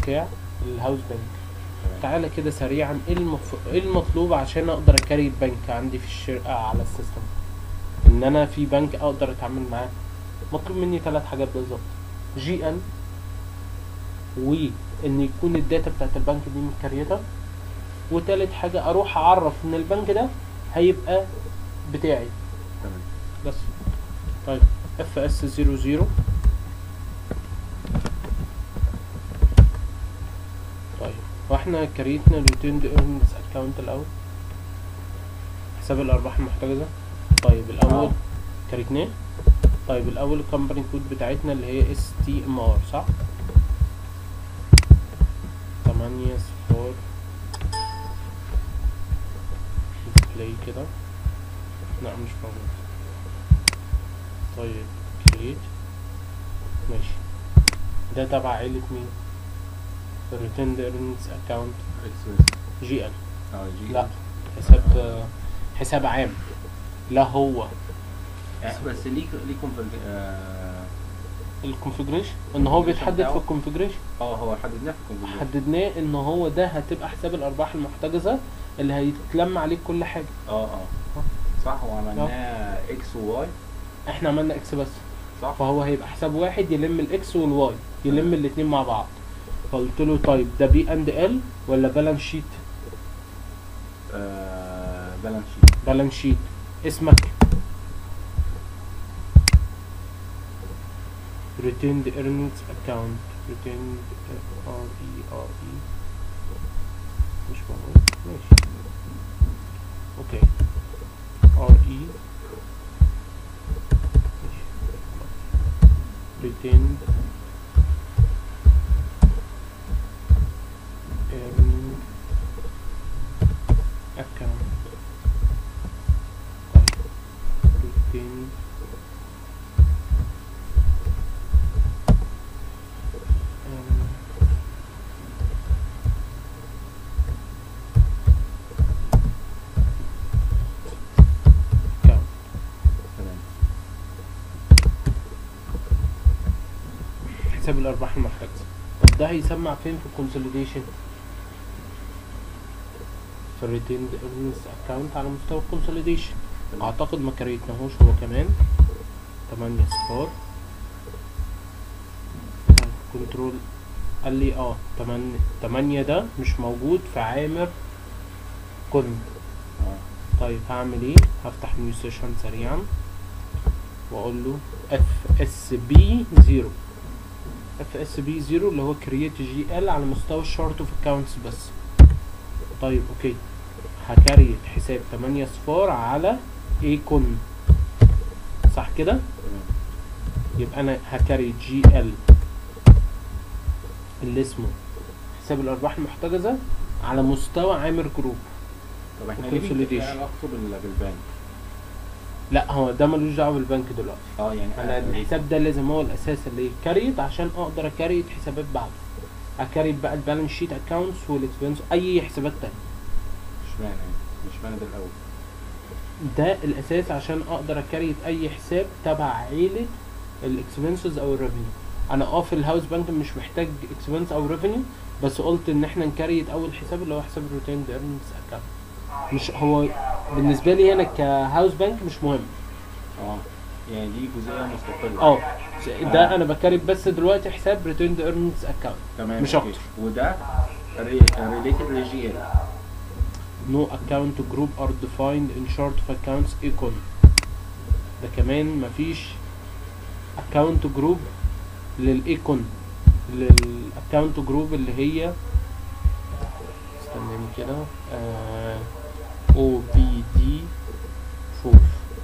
بتاع الهاوس بنك تمام. تعالى كده سريعا ايه المف... ايه المطلوب عشان اقدر اكاري البنك عندي في الشركه على السيستم ان انا في بنك اقدر اتعامل معاه مطلوب مني ثلاث حاجات بالظبط جي ان وان يكون الداتا بتاعت البنك دي متكريته وتالت حاجه اروح اعرف ان البنك ده هيبقى بتاعي تمام بس طيب اف اس 00 طيب واحنا كريتنا الريتيرند ايرنز اكونت الاول حساب الارباح المحتجزه طيب الاول آه. كريتناه طيب الاول الكومباني كود بتاعتنا اللي هي اس تي ام ار صح 8 صفار ديسبلاي كده لا مش موجود طيب كريت ماشي ده تبع عيلة مين؟ الريتيرند ايرنز اكونت اكسبريس جي ال اه جي لا حساب حساب عام لا هو يعني بس ليه ليه كونفرج اه الكونفجريشن ان هو بيتحدد في بتاعه؟ الكونفجريشن آه، هو حددناه في الكونفرج حددناه ان هو ده هتبقى حساب الارباح المحتجزه اللي هيتلم عليه كل حاجه اه اه صح وعملناه اكس وواي احنا عملنا اكس بس صح فهو هيبقى حساب واحد يلم الاكس والواي يلم الاتنين مع بعض فقلت له طيب ده بي اند ال ولا بالانس شيت آه بالانس شيت بالانس شيت اسمك retained earnings account retained ار اي ار اي مش موجود ماشي اوكي ار اي retained earning account طيب retained earning account تمام حساب الارباح المحتجزه طب ده هيسمع فين في الكونسوليديشن في الريتيند ايرنز اكونت على مستوى الكونسوليديشن تمام. اعتقد ما كريتناهوش هو كمان 8 صفار كنترول قال لي اه 8 8 ده مش موجود في عامر كن اه طيب هعمل ايه هفتح نيو سيشن سريعا واقول له اف اس بي 0 اف اس بي 0 اللي هو كرييت جي ال على مستوى الشارت اوف اكونتس بس طيب اوكي هكريت حساب 8 صفار على اي كون صح كده تمام يبقى انا هكريت جي ال اللي اسمه حساب الارباح المحتجزه على مستوى عامر جروب طب احنا ليه Consolidation. بنتكلم علاقته بال- بالبنك لا هو ده ملوش دعوه بالبنك دلوقتي اه يعني انا آه، الحساب ده لازم هو الاساس اللي يتكريت عشان اقدر اكريت حسابات بعده اكريت بقى البالانس شيت اكونتس والاكسبنس اي حسابات تانية اشمعنى يعني اشمعنى ده الاول ده الاساس عشان اقدر اكريت اي حساب تبع عيله الاكسبنسز او الريفينيو انا اه في الهاوس بنك مش محتاج اكسبنس او ريفينيو بس قلت ان احنا نكريت اول حساب اللي هو حساب الريتيند ايرنز اكونت مش هو بالنسبه لي انا كهاوس بنك مش مهم اه يعني دي جزئيه مستقله اه ده انا بكريت بس دلوقتي حساب ريتيند ايرنز اكونت تمام مش أوكي. أكتر. وده ريليتد للجي ال No account group are defined in chart of accounts econ ده كمان مفيش account group للايكون للاكونت جروب اللي هي استناني كده او بي دي 4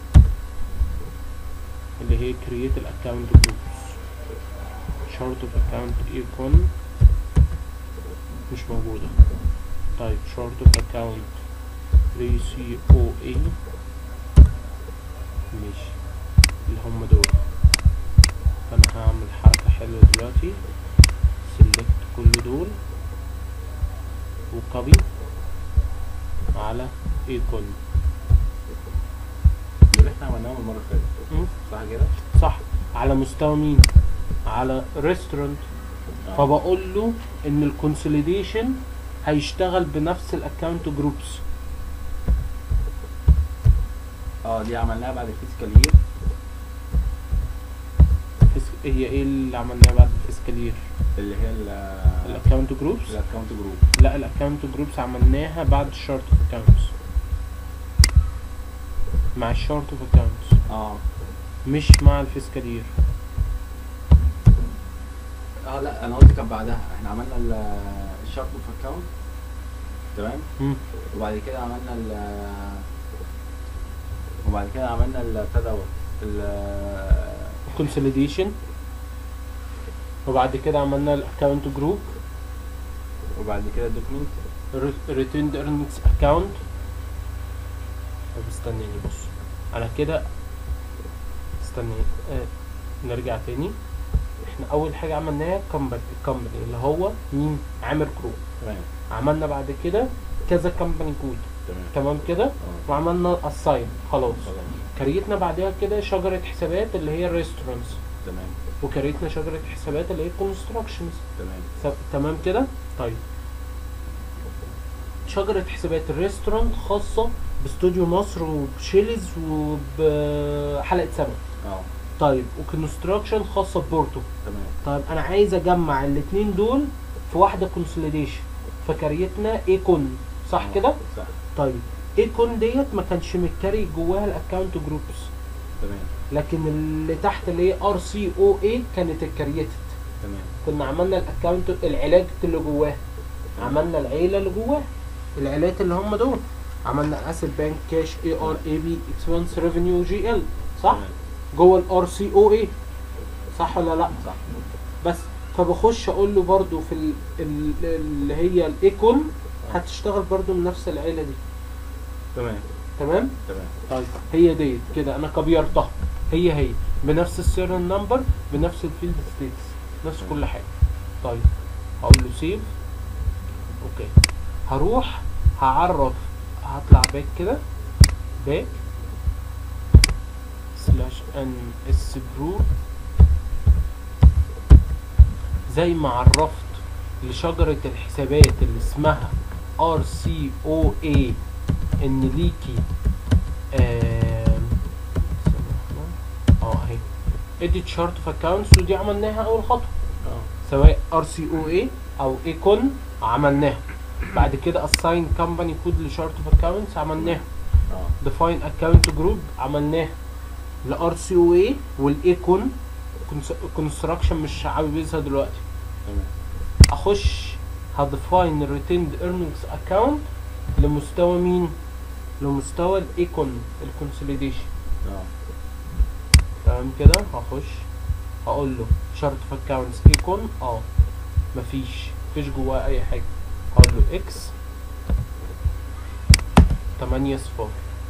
اللي هي create الاكونت جروبس chart of account icon مش موجودة طيب chart of account 3COA ماشي اللي هم دول فانا هعمل حركة حلوة دلوقتي select كل دول وكوبي على ايكون اللي احنا عملناهم المره اللي فاتت صح كده؟ صح على مستوى مين على ريستورانت آه. فبقول له ان الكونسوليديشن هيشتغل بنفس الاكونت جروبس اه دي عملناها بعد الفيزيكال يير هي ايه اللي عملناه بعد الفيسكال يير اللي هي الاكونت جروبس الاكونت جروب لا الاكونت جروبس عملناها بعد الشارت اوف اكونتس مع الشارت اوف اكونتس اه مش مع الفيسكال يير اه لا انا قلت كان بعدها احنا عملنا ال- الشارت اوف اكونت تمام مم. وبعد كده عملنا ال وبعد كده عملنا ال بتاع دوت ال كونسوليديشن وبعد كده عملنا الاكونت جروب وبعد كده الدوكيمنت ريتيرند ايرنينجز اكونت طب استنيني بص انا كده استني آه. نرجع تاني احنا اول حاجه عملناها كومباني كومباني اللي هو مين عامر جروب تمام عملنا بعد كده كذا كومباني كود تمام تمام كده اه وعملنا اساين خلاص خلاص كريتنا بعدها كده شجره حسابات اللي هي الريستورانتس تمام وكريتنا شجره حسابات اللي هي كونستراكشنز تمام تمام كده طيب شجرة حسابات الريستورانت خاصة باستوديو مصر وبشيلز وبحلقة سمك اه طيب وكونستراكشن خاصة ببورتو تمام طيب انا عايز اجمع الاتنين دول في واحدة كونسوليديشن فكريتنا ايكون صح آه، كده صح طيب ايكون ديت ما كانش متكري جواها الاكونت جروبس تمام لكن اللي تحت اللي هي ار سي او اي كانت اتكريتد تمام كنا عملنا الاكونت العلاج اللي جواه عملنا العيله اللي جواه العيلات اللي هم دول عملنا اسيد بانك كاش اي ار اي بي اكسبنس ريفينيو جي ال صح تمام. جوه الار سي او اي صح ولا لا صح بس فبخش اقول له برضو في ال- ال- اللي هي الايكون هتشتغل برضو من نفس العيله دي تمام تمام تمام طيب هي ديت كده انا كبيرتها هي هي بنفس السيريال نمبر بنفس الفيلد ستيتس نفس كل حاجه طيب هقول له سيف اوكي هروح هعرف هطلع باك كده باك سلاش ان اس جروب زي ما عرفت لشجرة الحسابات اللي اسمها ار سي او اي ان ليكي آم، اه اهي اديت شارت اوف اكونتس ودي عملناها اول خطوه اه سواء ار سي او اي او ايكون عملناها بعد كده اساين كمباني كود لشارت اوف اكونتس عملناها اه ديفاين اكونت جروب عملناها الار سي او اي والايكون كونستراكشن مش عاوزها دلوقتي تمام اخش هديفاين الريتيند ايرنينجز اكونت لمستوى مين لمستوى الايكون الكونسوليديشن اه تمام كده هخش هقول له شارت اوف اكونتس ايكون اه مفيش مفيش جواه اي حاجه هقول له اكس 8 صفار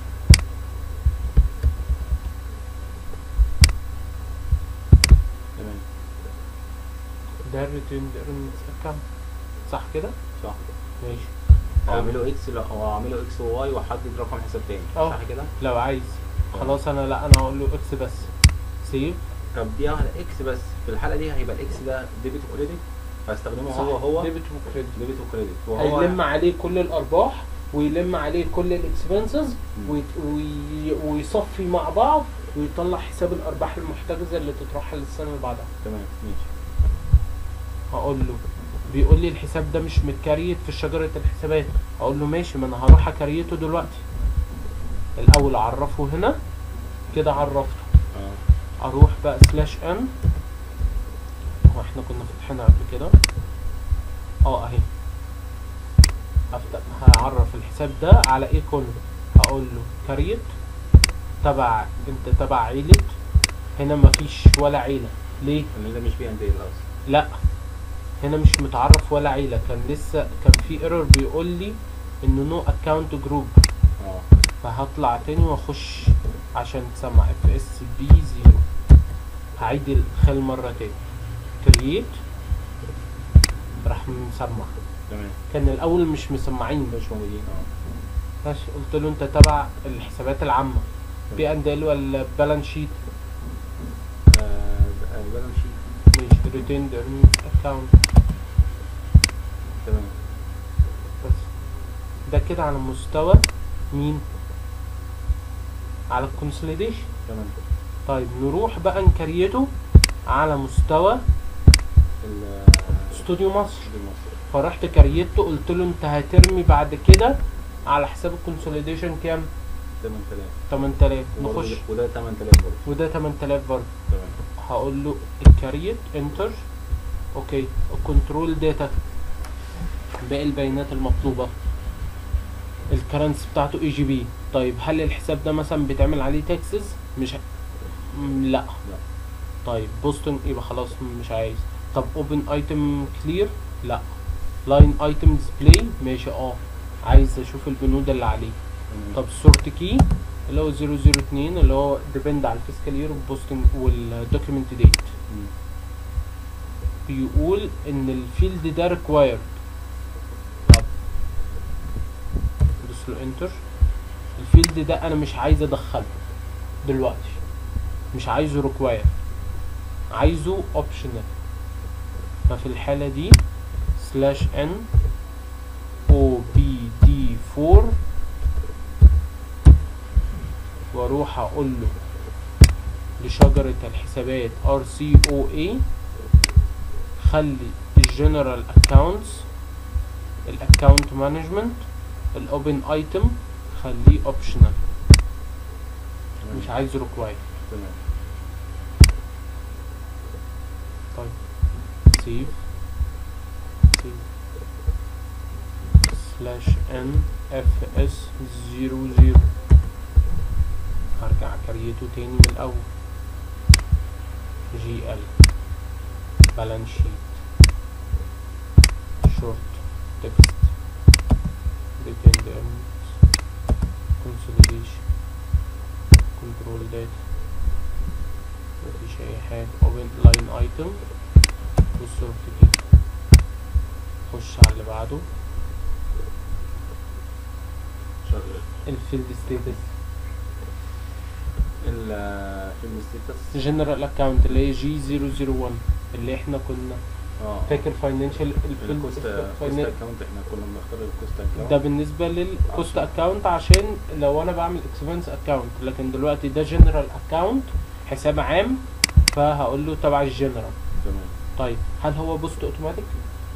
تمام ده الريتيند ايرنينجز اكونت صح كده صح ماشي اعمله اكس لا هو اعمله اكس وواي واحدد رقم حساب تاني اه. صح كده لو عايز خلاص انا لا انا هقول له اكس بس سيف طب دي واحده اكس بس في الحاله دي هيبقى الاكس ده ديبت وكريدت فاستخدمه هو هو ديبت وكريدت ديبت وكريدت وهو هيلم عليه كل الارباح ويلم عليه كل الاكسبنسز مم. ويصفي مع بعض ويطلع حساب الارباح المحتجزه اللي تترحل السنه اللي بعدها تمام ماشي هقول له بيقول لي الحساب ده مش متكريت في شجره الحسابات اقول له ماشي ما انا هروح اكريته دلوقتي الاول اعرفه هنا كده عرفته اه اروح بقى سلاش ان هو احنا كنا فاتحينها قبل كده اه اهي هفتح هعرف الحساب ده على ايه كله هقول له كريت تبع انت تبع عيلة هنا مفيش ولا عيلة ليه اللي ده مش بي اند ال اصلا لا هنا مش متعرف ولا عيلة كان لسه كان في ايرور بيقول لي انه نو اكونت جروب اه فهطلع تاني واخش عشان تسمع اف اس بي زيرو هعيد الخال مرة تاني كرييت راح مسمع تمام كان الاول مش مسمعين مش موجودين اه ماشي قلت له انت تبع الحسابات العامة بي اند ال ولا بالانس شيت آه، بالانس شيت ماشي retained earnings account تمام بس ده كده على مستوى مين على الكونسوليديشن تمام طيب نروح بقى نكريته على مستوى ال استوديو مصر دي مصر فرحت كريته قلت له انت هترمي بعد كده على حساب الكونسوليديشن كام 8000 8000 وبرضه نخش ده- وده 8000 برضه وده 8000 برضه تمام هقول له الكاريت انتر اوكي الكنترول داتا باقي البيانات المطلوبه الكرنسي بتاعته اي جي بي طيب هل الحساب ده مثلا بيتعمل عليه تاكسز مش ه- م- لا لا طيب بوستون يبقى خلاص مش عايز طب اوبن ايتم كلير لا لاين ايتم ديسبلاي ماشي اه عايز اشوف البنود اللي عليه تمام. طب سورت كي اللي هو 002 اللي هو ديبند على الفيسكال يير والبوستنج والدوكيمنت ديت مم. بيقول ان الفيلد ده ريكوايرد طب دوس له انتر الفيلد ده انا مش عايز ادخله دلوقتي مش عايزه ريكواير عايزه اوبشنال ففي الحالة دي سلاش ان او بي دي 4 واروح اقول له لشجرة الحسابات ار سي او اي خلي الجنرال اكاونتس الاكاونت مانجمنت الاوبن ايتم خليه اوبشنال تمام. مش عايزه ريكواير تمام طيب سيف سيف سلاش ان اف اس زيرو زيرو هرجع كريته تاني من الاول جي ال بالانس شيت شورت تكست retained earnings consolidation control data مفيش اي حاجة open line item والسورت كي خش على اللي بعده شغال الفيلد ستيتس الفيلم ستيتس جنرال اكاونت اللي هي جي 001 اللي احنا كنا اه فاكر فاينانشال الفيلد الكوست كوست اكونت احنا كنا بنختار الكوست اكونت ده بالنسبة للكوست اكاونت عشان لو انا بعمل اكسبنس اكاونت لكن دلوقتي ده جنرال اكاونت حساب عام فهقول له تبع الجنرال تمام طيب هل هو بوست اوتوماتيك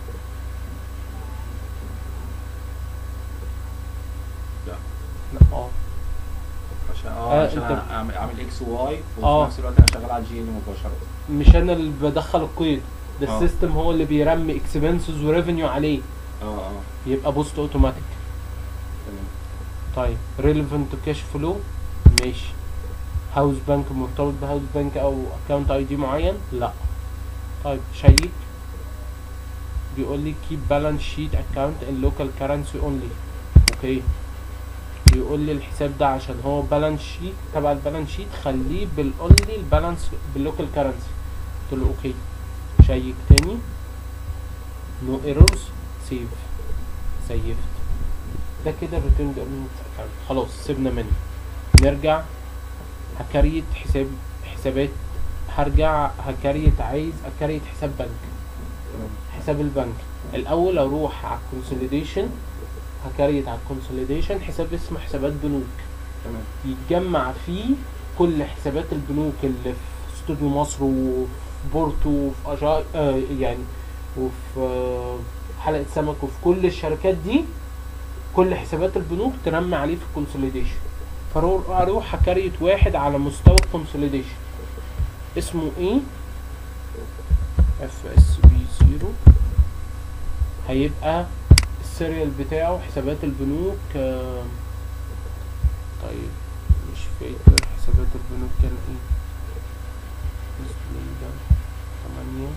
لا لا اه عشان آه، اه عشان أنت- أنا اعمل اعمل اكس وواي وفي آه. نفس الوقت انا شغال على الجي ان مباشره مش انا اللي بدخل القيد ده آه. السيستم هو اللي بيرمي اكسبنسز وريفينيو عليه اه اه يبقى بوست اوتوماتيك تمام طيب ريليفنت كاش فلو ماشي هاوس بانك مرتبط بهاوس بانك او اكونت اي دي معين لا طيب شيك بيقول لي keep balance sheet account in local currency only اوكي بيقول لي الحساب ده عشان هو بالانس شيت تبع البالانس شيت خليه بالاونلي البالانس باللوكال كرنسي قلت له اوكي شيك تاني نو ايرورز سيف سيفت ده كده الريتيرن ايرنينجز اكونت خلاص سيبنا منه نرجع هكريت حساب حسابات هرجع هكريت عايز اكريت حساب بنك تمام حساب البنك الاول اروح على الكونسوليديشن هكريت على الكونسوليديشن حساب اسمه حسابات بنوك تمام يتجمع فيه كل حسابات البنوك اللي في استوديو مصر وفي بورتو وفي أجا... آه يعني وفي آه حلقة سمك وفي كل الشركات دي كل حسابات البنوك ترمي عليه في الكونسوليديشن فاروح هكريت واحد على مستوى الكونسوليديشن اسمه ايه اف اس بي 0 هيبقى السيريال بتاعه حسابات البنوك آه طيب مش فاكر حسابات البنوك كان ايه display ده تمانية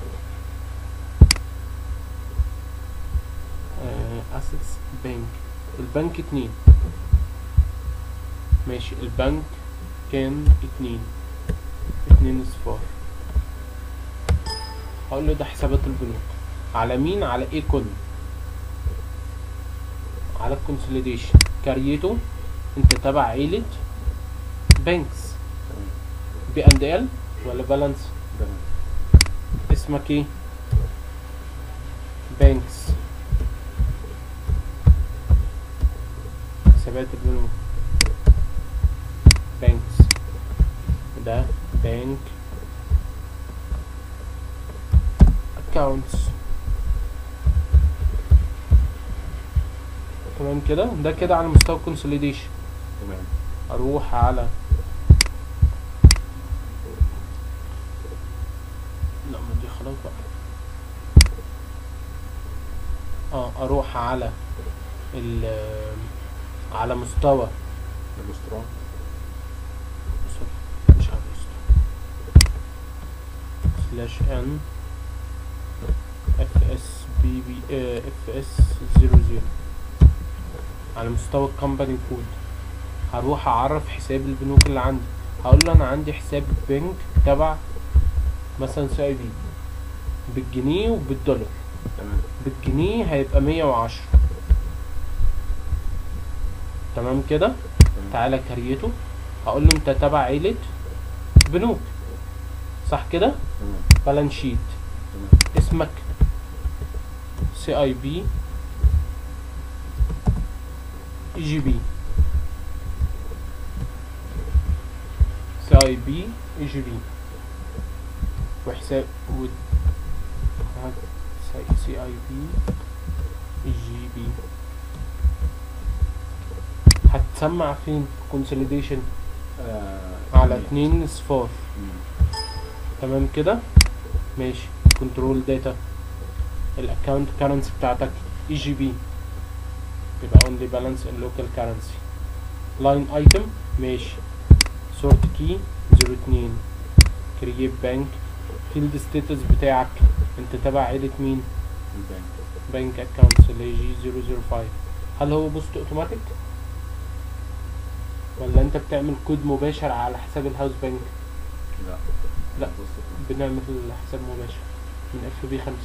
اسيتس بنك البنك اتنين ماشي البنك كان اتنين اتنين اصفار هقول له ده حسابات البنوك على مين على ايه كل على الكونسوليديشن كاريته انت تبع عيلة بنكس تمام بي اند ال ولا بالانس تمام اسم اسمك ايه بانكس حسابات البنوك بانكس ده بانك accounts تمام كده ده كده على مستوى الكونسوليديشن تمام اروح على لا ما دي خلاص بقى اه اروح على ال على مستوى الاسطران مش عارف سلاش ان اف اس بي بي اف اس زيرو زيرو على مستوى الكومباني كود هروح اعرف حساب البنوك اللي عندي هقول له انا عندي حساب بنك تبع مثلا سي اي بي بالجنيه وبالدولار تمام بالجنيه هيبقى مية وعشرة تمام كده تمام تعالى كريته هقول له انت تبع عيلة بنوك صح كده تمام بالانس شيت تمام اسمك سي اي بي اي جي بي سي اي بي اي جي بي وحساب و سي اي بي اي جي بي هتسمع فين كونسوليديشن آه، على جميل. اتنين صفار مم. تمام كده ماشي كنترول داتا الاكونت كارنسي بتاعتك اي جي بي يبقى اونلي بالانس ان لوكال كارنسي لاين ايتم ماشي سورت كي 02 كرييت بانك فيلد ستاتس بتاعك انت تبع عيلة مين البنك بنك اكونتس اللي هي جي 005 هل هو بوست اوتوماتيك ولا انت بتعمل كود مباشر على حساب الهاوس بنك لا لا. بص بنعمل حساب مباشر من اف بي 50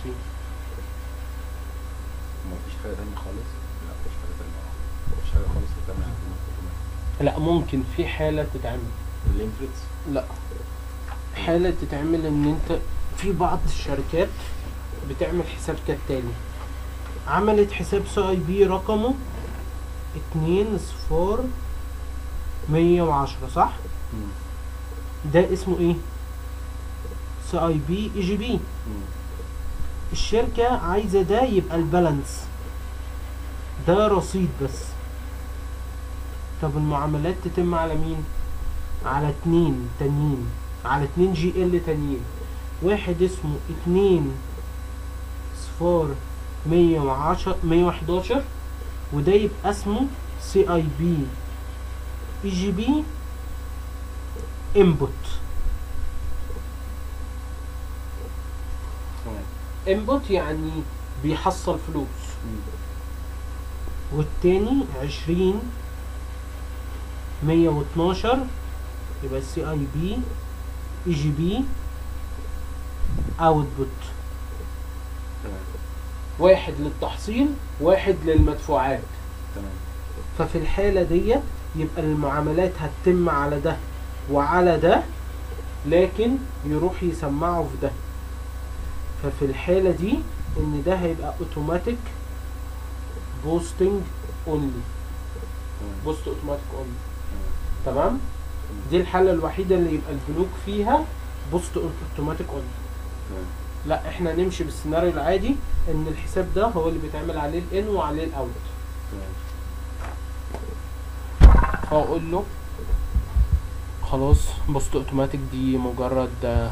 ما فيش حاجه تانية خالص لا مفيش حاجه تانية مفيش حاجه خالص بتعمل اوتوماتيك لا ممكن في حالة تتعمل اللينفريتس لا حالة تتعمل ان انت في بعض الشركات بتعمل حساب كالتالي عملت حساب سي اي بي رقمه اتنين صفار مية وعشرة صح؟ ده اسمه ايه؟ سي اي بي اي جي بي الشركة عايزة ده يبقى البالانس ده رصيد بس طب المعاملات تتم على مين؟ على اتنين تانيين على اتنين جي ال تانيين واحد اسمه اتنين صفار مية وعشرة مية وحداشر وده يبقى اسمه سي اي بي اي جي بي انبوت تمام انبوت يعني بيحصل فلوس والتاني عشرين مية واتناشر يبقى السي اي بي اي جي بي اوتبوت تمام واحد للتحصيل واحد للمدفوعات تمام ففي الحالة ديت يبقى المعاملات هتتم على ده وعلى ده لكن يروح يسمعه في ده ففي الحالة دي ان ده هيبقى اوتوماتيك بوستنج اونلي تمام بوست اوتوماتيك اونلي تمام. تمام دي الحالة الوحيدة اللي يبقى البنوك فيها بوست اوتوماتيك اونلي تمام لا احنا نمشي بالسيناريو العادي ان الحساب ده هو اللي بيتعمل عليه الان وعليه الاوت تمام فاقول له خلاص بوست اوتوماتيك دي مجرد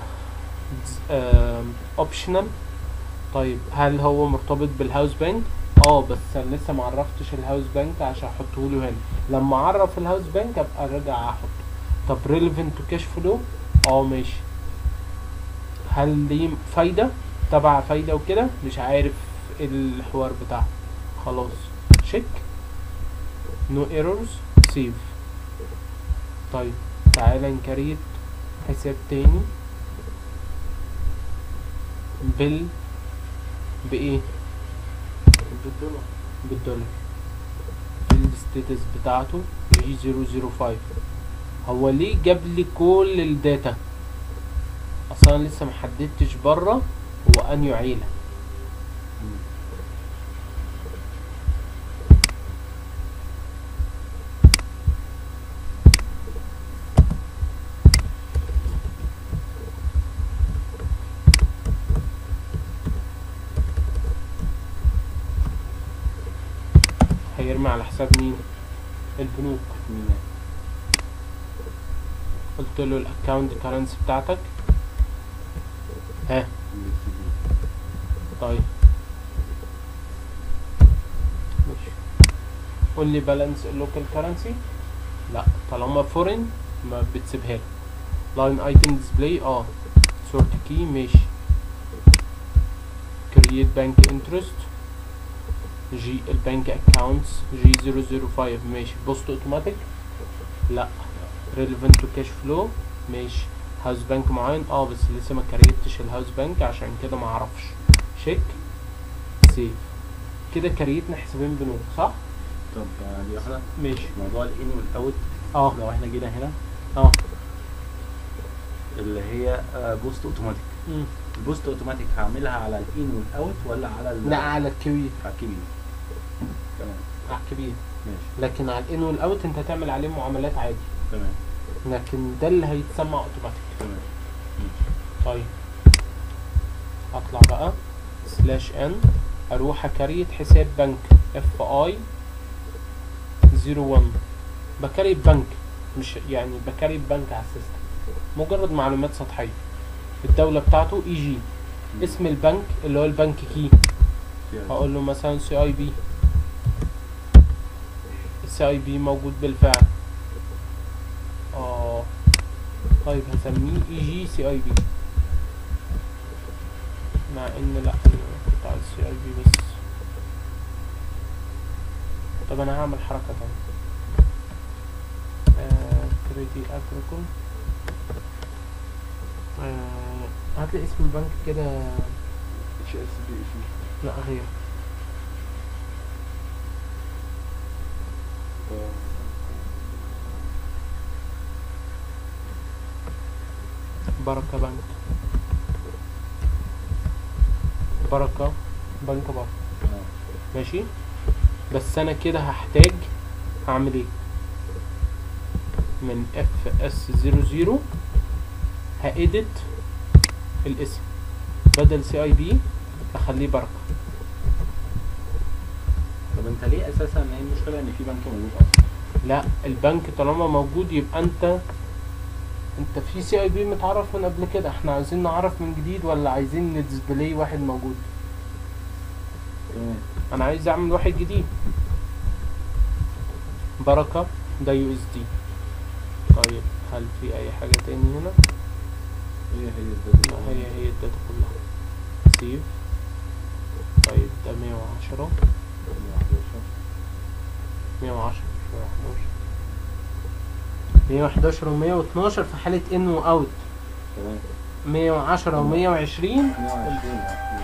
اوبشنال طيب هل هو مرتبط بالهاوس بانك اه بس انا لسه ما عرفتش الهاوس بانك عشان احطه له هنا لما اعرف الهاوس بانك ابقى ارجع احطه طب ريليفنت تو كاش فلو اه ماشي هل ليه فايده تبع فايده وكده مش عارف إيه الحوار بتاعه خلاص تشيك نو ايرورز سيف طيب تعالى نكريت حساب تاني بال بايه بالدولار بالدولار الستاتس بتاعته جي 005 هو ليه جاب لي كل الداتا اصلا لسه محددتش بره هو انهي عيله مم. هيرمي على حساب مين البنوك مين؟ قلت له الاكونت كارنسي بتاعتك ها طيب ماشي قول لي بالانس اللوكال كارنسي لا طالما فورين ما بتسيبها لي لاين ايتم ديسبلاي اه سورت كي ماشي كرييت بانك انترست جي البنك اكاونتس جي 005 ماشي بوست اوتوماتيك لا ريليفنت تو كاش فلو ماشي هاوس بانك معين اه بس لسه ما كريتش الهاوس بانك عشان كده ما اعرفش شيك سيف كده كريتنا حسابين بنوك صح طب آه، دي واحدة ماشي موضوع الان والاوت اه لو احنا جينا هنا اه اللي هي آه، بوست اوتوماتيك مم. البوست اوتوماتيك هعملها على الان والاوت ولا على ال لا على الكبير على الكبير تمام على الكبير ماشي لكن على الان والاوت انت هتعمل عليه معاملات عادي تمام لكن ده اللي هيتسمع اوتوماتيك تمام طيب اطلع بقى سلاش ان اروح اكريت حساب بنك اف اي 01 بكريت بنك مش يعني بكريت بنك على السيستم مجرد معلومات سطحيه الدوله بتاعته اي جي اسم البنك اللي هو البنك كي هقول له مثلا سي اي بي السي اي بي موجود بالفعل اه طيب هسميه اي جي سي اي بي مع ان لا أنا كنت عايز سي اي بي بس طب انا هعمل حركة تانية آه كريدي اجريكول آه هات لي اسم البنك كده اتش اس بي لا غير بركة بنك بركة بنك بركة ماشي بس انا كده هحتاج هعمل ايه من اف اس 00 هإدت الاسم بدل سي اي بي اخليه بركة طب انت ليه اساسا ايه المشكله ان في بنك موجود اصلا؟ لا البنك طالما موجود يبقى انت انت في سي اي بي متعرف من قبل كده احنا عايزين نعرف من جديد ولا عايزين نديسبلاي واحد موجود تمام انا عايز اعمل واحد جديد بركة ده يو اس دي طيب هل في اي حاجة تاني هنا هي هي لا هي هي الداتا كلها سيف طيب ده 110 110 111 و 112 في حالة ان واوت تمام 110 و 120 120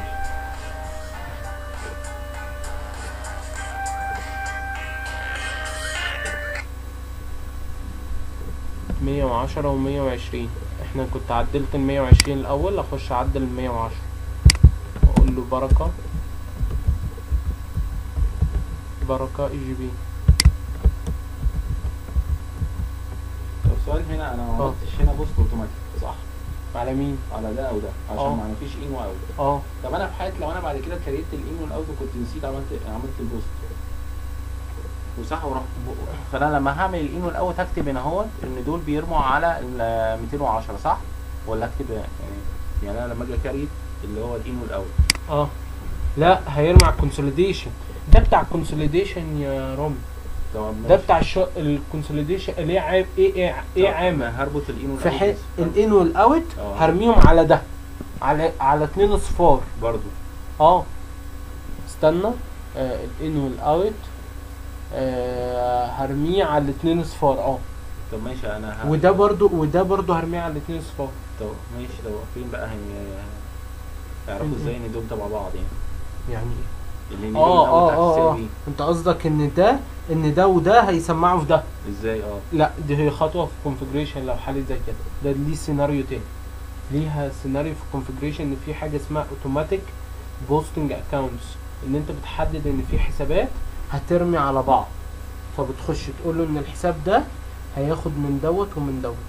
مية وعشرة ومية وعشرين احنا كنت عدلت المية وعشرين الأول أخش أعدل المية وعشرة وأقول له بركة بركة اي جي بي طب السؤال هنا انا ما اه. عملتش هنا بوست اوتوماتيك صح؟ على مين؟ على ده او ده عشان اه. ما فيش ان واوت اه طب انا في حاله لو انا بعد كده كريت الان والاوت وكنت نسيت عملت عملت البوست وصح ورحت ب- فانا لما هعمل الان والاوت هكتب هنا اهوت ان دول بيرموا على ال 210 صح؟ ولا اكتب يعني يعني انا لما اجي كريت اللي هو الان والاوت اه لا هيرمي على الكونسوليديشن ده بتاع الكونسوليديشن يا رامي طب ده بتاع الشو... الكونسوليديشن اللي هي عام ايه ايه ايه عامل هربط الان في والاوت حي... بس. الان والاوت اه. هرميهم على ده على على اتنين اصفار برضو اه استنى آه الان والاوت آه هرميه على الاتنين اصفار اه طب ماشي انا ه... وده برضو وده برضو هرميه على الاتنين اصفار طب ماشي لو فين بقى هي يعرفوا مم. ازاي ان دول تبع بعض يعني يعني ايه اللي اه اه اه اه انت قصدك ان ده ان ده وده هيسمعوا في ده ازاي اه لا دي هي خطوه في كونفجريشن لو حاله زي كده ده ليه سيناريو تاني ليها سيناريو في الكونفجريشن ان في حاجه اسمها اوتوماتيك بوستنج اكونتس ان انت بتحدد ان في حسابات هترمي على بعض فبتخش تقول له ان الحساب ده هياخد من دوت ومن دوت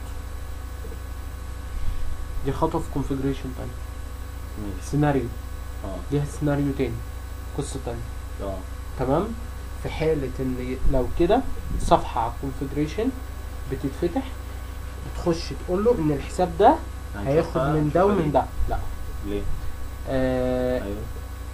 دي خطوه في كونفجريشن تاني ماشي سيناريو اه ليها سيناريو تاني قصه تانية اه تمام في حالة ان لو كده صفحة على الكونفجريشن بتتفتح بتخش تقول له ان الحساب ده هياخد هنشوفها- من ده نشوفها ومن ليه؟ ده لا ليه؟ آه ايوه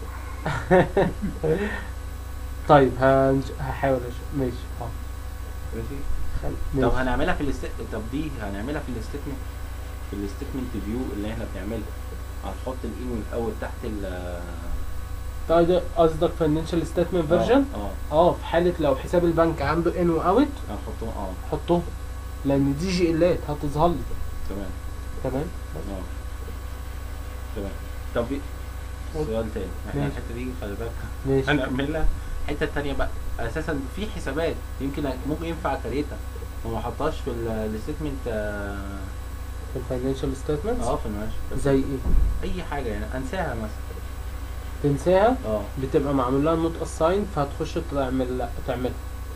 طيب هنج... هحاول أش... ماشي اه ماشي خل... طب ماشي. هنعملها في الاست طب دي هنعملها في الاستيتمنت في الاستيتمنت فيو اللي احنا بنعملها هنحط الان الاول تحت ال طيب ده قصدك فاينانشال ستيتمنت فيرجن اه اه في حالة لو حساب البنك عنده ان واوت هنحطهم اه حطهم لان دي جي الات هتظهر لي تمام تمام اه تمام طب سؤال تاني احنا ماشي. الحته دي خلي بالك ماشي هنعملها الحته التانيه بقى اساسا في حسابات يمكن ممكن ينفع كريتها وما احطهاش في الستمنت في الفاينانشال ستيتمنت اه في المعاش بس زي ايه اي حاجه يعني انساها مثلا تنساها اه بتبقى معمول لها نوت اساين فهتخش تعمل تعملها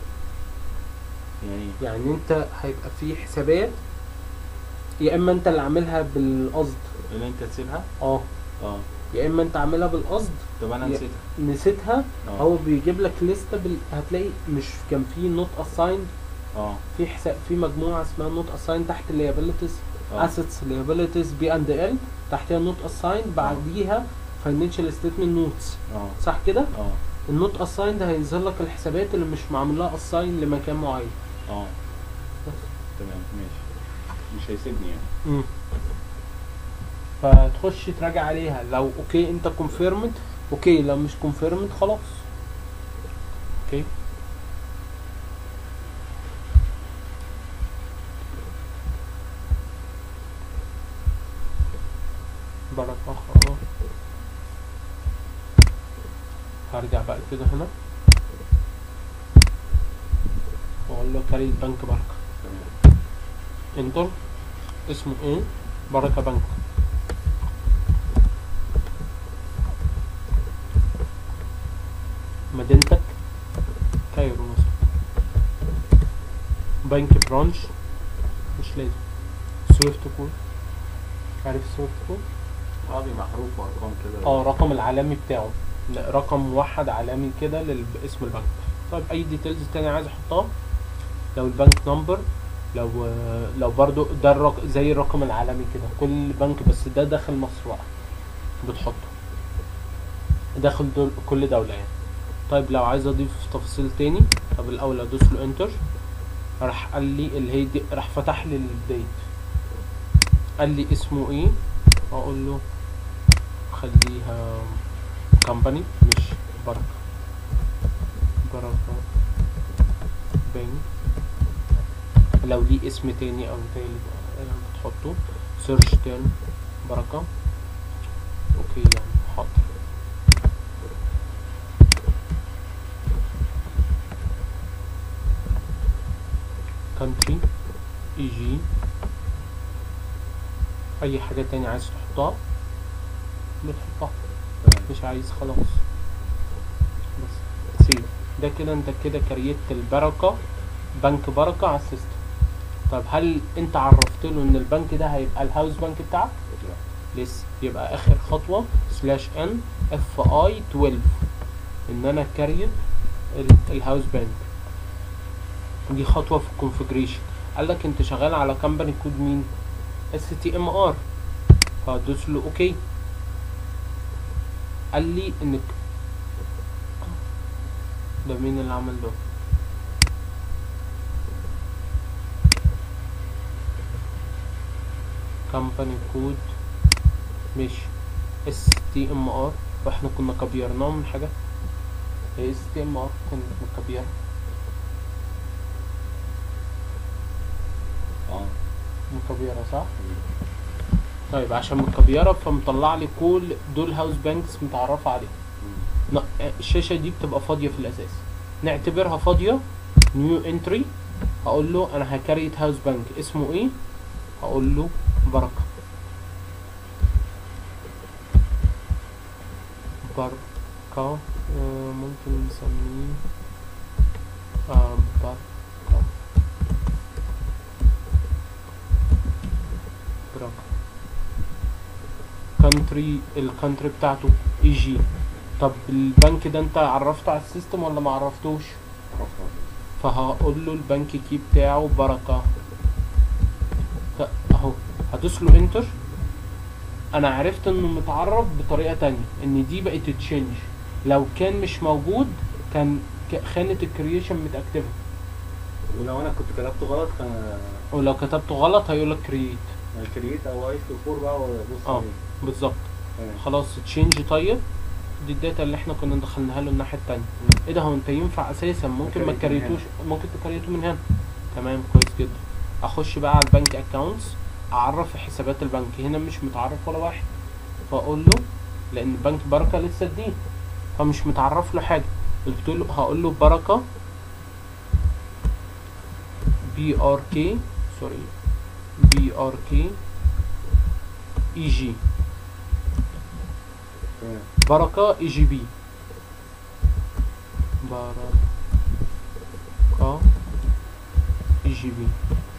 يعني يعني انت هيبقى في حسابات يا اما انت اللي عاملها بالقصد اللي انت تسيبها اه اه يا اما انت عاملها بالقصد طب انا يا- نسيتها نسيتها اه هو بيجيب لك لستة بال... هتلاقي مش كان في نوت اسايند اه في حساب في مجموعه اسمها نوت اسايند تحت الليابيلتيز اه اسيتس ليابيلتيز بي اند ال تحتها نوت اسايند بعديها فاينانشال ستيتمنت نوتس اه صح كده اه النوت اسايند هينزل لك الحسابات اللي مش معمول لها اساين لمكان معين اه بس. تمام ماشي مش هيسيبني يعني مم. فتخش تراجع عليها لو اوكي انت كونفيرمد اوكي لو مش كونفيرمد خلاص اوكي بركة خلاص هرجع بقى كده هنا واقول له كاري البنك بركة تمام انتر اسمه ايه بركة بنك مدينتك كايرو مثلا بنك برانش مش لازم سويفت كود عارف سويفت كود اه بي محروف وارقام كده اه رقم العالمي بتاعه لا، رقم موحد عالمي كده لاسم البنك طيب اي ديتيلز تاني عايز احطها لو البنك نمبر لو لو برضو ده الرق... زي الرقم العالمي كده كل بنك بس ده داخل مصر بقى بتحطه داخل دول كل دولة يعني طيب لو عايز اضيف تفاصيل تاني طب الاول ادوس له انتر راح قال لي اللي هي دي راح فتح لي الديت قال لي اسمه ايه اقول له خليها كمباني مش بركة بركة بنك لو ليه اسم تاني او تالت آه، بتحطه سيرش تاني بركة اوكي يعني حاضر كونتري اي جي اي حاجة تاني عايز تحطها بتحطها تمام مش عايز خلاص بس سيب ده كده انت كده كريت البركة بنك بركة على السيستم طب هل انت عرفت له ان البنك ده هيبقى الهاوس بنك بتاعك لا. لسه يبقى اخر خطوة سلاش ان اف اي 12 ان انا كريت ال- الهاوس بنك دي خطوة في الكونفجريشن قال لك انت شغال على كمباني كود مين اس تي ام ار فهتدوس له اوكي قال لي انك ده مين اللي عمل ده كمباني كود ماشي اس تي ام ار واحنا كنا كبيرناه من حاجه هي اس تي ام ار كنا مكبيرة اه مكبيرة صح طيب عشان مكبيرة فمطلع لي كل دول هاوس بانكس متعرفة عليهم مم. لا الشاشة دي بتبقى فاضية في الأساس نعتبرها فاضية نيو انتري هقول له أنا هكريت هاوس بانك اسمه إيه هقول له بركة بركة آه، ممكن نسميه آه، بركة بركة كونتري الكونتري بتاعته اي جي طب البنك ده انت عرفته على السيستم ولا ما عرفتوش عرفت فهقول له البنك كي بتاعه بركة ف- اهو هدوس له انتر انا عرفت انه متعرف بطريقة تانية ان دي بقت تشينج لو كان مش موجود كان ك- خانة الكرييشن متأكتفة ولو انا كنت كتبته غلط كان ولو كتبته غلط هيقولك كرييت كرييت او اي في فور بقى وادوس اه عليه بالظبط تمام خلاص تشينج طيب دي الداتا اللي احنا كنا دخلناها له الناحية التانية ايه ده هو انت ينفع اساسا ممكن ما أكريته من تكريتوش ممكن تكريته من هنا تمام كويس جدا اخش بقى على البنك اكونتس اعرف حسابات البنك هنا مش متعرف ولا واحد فاقول له لان بنك بركه لسه جديد فمش متعرف له حاجه قلت له هقول له بركه بي ار كي سوري بي ار كي اي جي تمام بركة اي جي بي بركة اي جي بي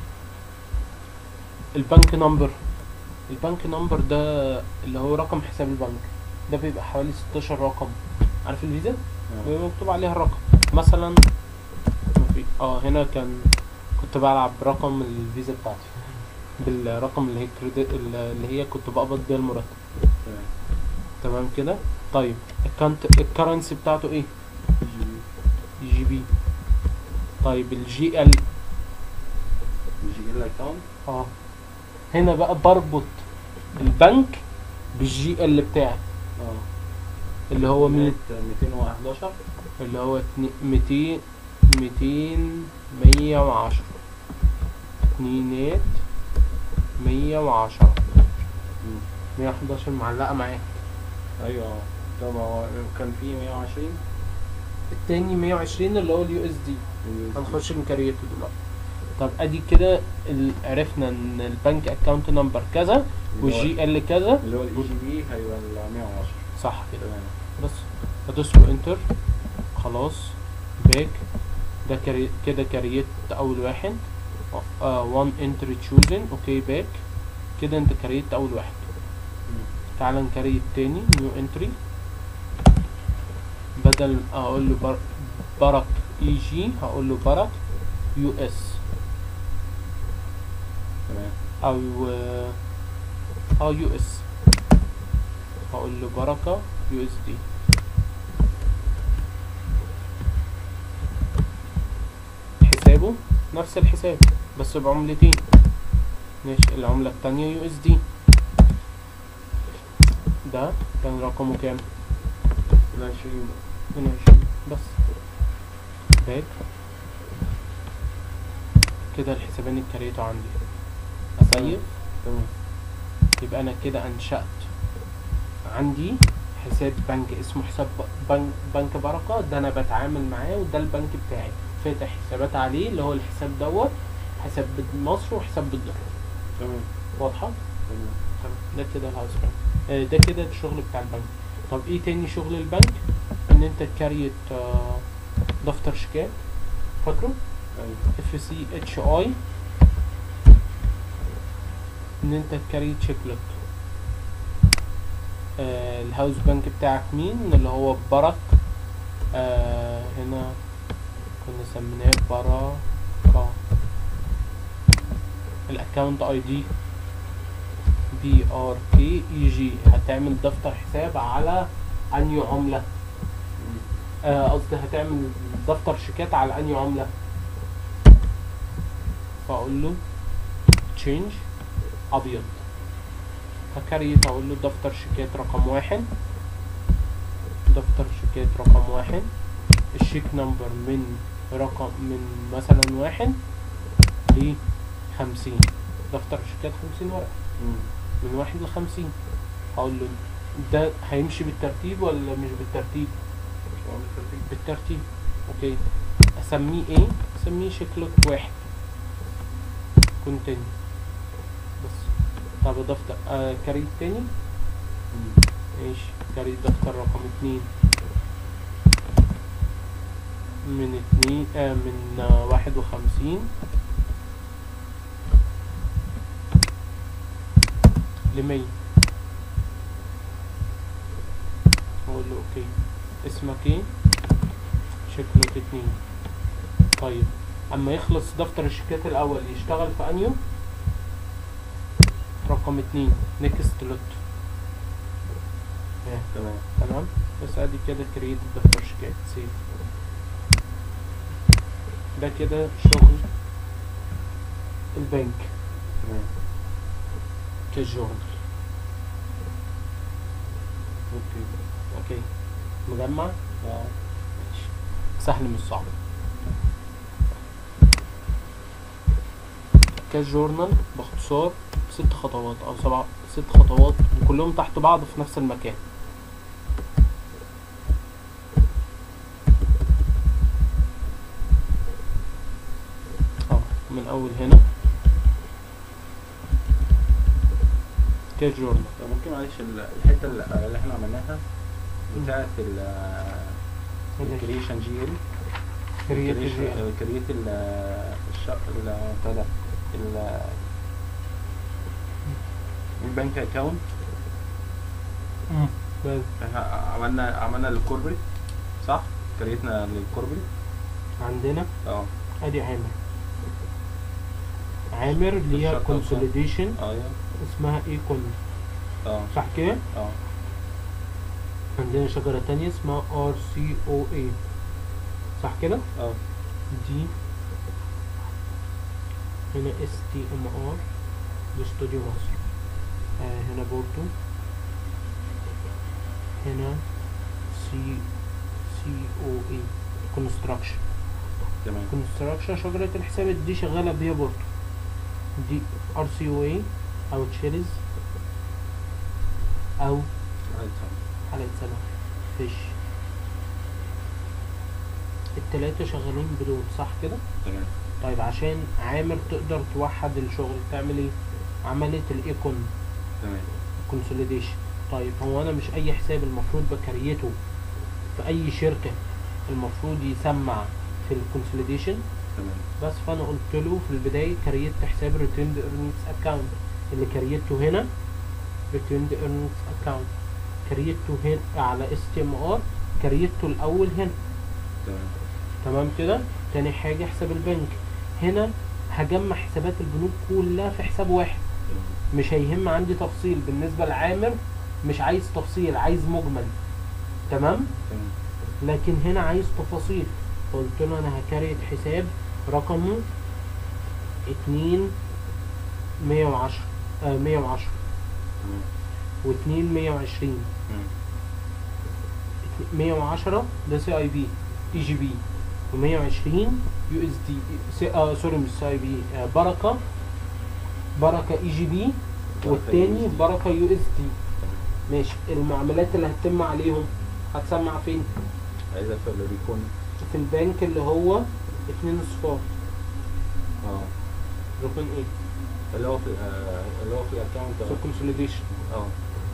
البنك نمبر البنك نمبر ده اللي هو رقم حساب البنك ده بيبقى حوالي 16 رقم عارف الفيزا آه. بيبقى مكتوب عليها الرقم مثلا ما في اه هنا كان كنت بلعب برقم الفيزا بتاعتي بالرقم اللي هي كريدت اللي هي كنت بقبض بيها المرتب تمام تمام كده طيب الكانت الكرنسي بتاعته ايه جي بي طيب الجي ال يجي لك اكونت اه هنا بقى بربط البنك بالجي ال بتاعي اه اللي هو مين 211 اللي هو اتني- 200 200 110 اتنينات 110 111 معلقة معاك ايوه طب هو كان في 120 التاني 120 اللي هو اليو اس دي هنخش نكريته دلوقتي طب ادي كده ال- عرفنا ان البنك اكونت نمبر كذا والجي ال كذا اللي هو الاي جي بي هيبقى ال 110 صح كده تمام بس هدوس له انتر خلاص باك ده كري... كده كريت اول واحد وان انتري تشوزن اوكي باك كده انت كريت اول واحد تعال نكريت تاني نيو انتري بدل اقول له بر... برك اي جي هقول له برك يو اس تمام او اه يو اس هقول له بركة يو اس دي حسابه نفس الحساب بس بعملتين ماشي العملة التانية يو اس دي ده كان رقمه كام؟ 20 من عشرين بس باك كده الحسابين اللي كريته عندي اسيف تمام يبقى انا كده انشأت عندي حساب بنك اسمه حساب ب- بنك, بنك بركة ده انا بتعامل معاه وده البنك بتاعي فاتح حسابات عليه اللي هو الحساب دوت حساب مصر وحساب بالدولار تمام واضحة؟ تمام تمام ده كده الهاوس بانك آه، ده كده الشغل بتاع البنك طب ايه تاني شغل البنك ان انت تكريت آه، دفتر شيكات فاكره ايوه اف سي اتش اي ان انت تكريت شيكلت آه الهاوس بانك بتاعك مين اللي هو برك آه هنا كنا سميناه بركة الاكونت اي دي بي ار كي اي جي هتعمل دفتر حساب على انهي عملة آه، قصدي هتعمل دفتر شيكات على انهي عملة فاقول له تشينج ابيض هكريت اقول له دفتر شيكات رقم واحد دفتر شيكات رقم واحد الشيك نمبر من رقم من مثلا واحد ل خمسين دفتر شيكات خمسين ورقة من واحد لخمسين هقول له ده هيمشي بالترتيب ولا مش بالترتيب بالترتيب اوكي اسميه ايه اسميه شكلك واحد كونتينيو بس طب اضفت آه كريت تاني ماشي كاري دفتر رقم اتنين من اتنين آه من آه واحد وخمسين لمية اقول له اوكي اسمك ايه شيك نوت اتنين طيب اما يخلص دفتر الشيكات الاول يشتغل في انيو رقم اتنين نيكست لوت تمام تمام بس ادي كده كريت دفتر شيكات سيف ده كده شغل البنك تمام كجورنال اوكي اوكي مجمع اه ماشي سهل مش صعب كاش جورنال باختصار ست خطوات او سبع ست خطوات وكلهم تحت بعض في نفس المكان اه من اول هنا كاش جورنال طب ممكن معلش ال- الحته اللي اللي احنا عملناها بتاعت ال الكريشن جي ال كريت الجي كريت ال الش ال بتاع ده ال البنك اكونت بس احنا عملنا عملنا الكوربريت صح؟ كريتنا للكوربريت عندنا اه ادي عامر عامر ليها الشرطة كونسوليديشن اه ايوه اسمها ايكون اه صح كده اه عندنا شجرة تانية اسمها ار سي او اي صح كده اه دي هنا اس تي ام ار دي استوديو مصر آه هنا بورتو هنا سي سي او اي كونستراكشن تمام كونستراكشن شجرة الحسابات دي شغالة بيها بورتو دي ار سي او اي او تشيلز او عايز أفهم. حلقة سمك فيش التلاتة شغالين بدون صح كده تمام طيب عشان عامر تقدر توحد الشغل تعمل ايه عملت الايكون تمام كونسوليديشن طيب هو انا مش اي حساب المفروض بكريته في اي شركة المفروض يسمع في الكونسوليديشن تمام بس فانا قلت له في البدايه كريت حساب ريتيرند ايرنينجز اكاونت اللي كريته هنا ريتيرند ايرنينجز اكاونت كريته هنا على اس تي ام ار كريته الاول هنا تمام تمام كده تاني حاجه حساب البنك هنا هجمع حسابات البنوك كلها في حساب واحد تمام. مش هيهم عندي تفصيل بالنسبه لعامر مش عايز تفصيل عايز مجمل تمام تمام لكن هنا عايز تفاصيل فقلت له انا هكريت حساب رقمه اتنين مية وعشرة آه مية وعشرة تمام واتنين مية وعشرين مم. مية وعشرة ده سي اي بي اي جي بي ومية وعشرين يو اس دي سي آه سوري مش سي اي بي آه بركة بركة اي جي بي والتاني USD. بركة يو اس دي تمام ماشي المعاملات اللي هتتم عليهم هتسمع فين؟ عايز افهم اللي بيكون في البنك اللي هو اتنين اصفار اه رقم ايه؟ اللي هو في آه اللي هو في الاكونت في الكونسوليديشن اه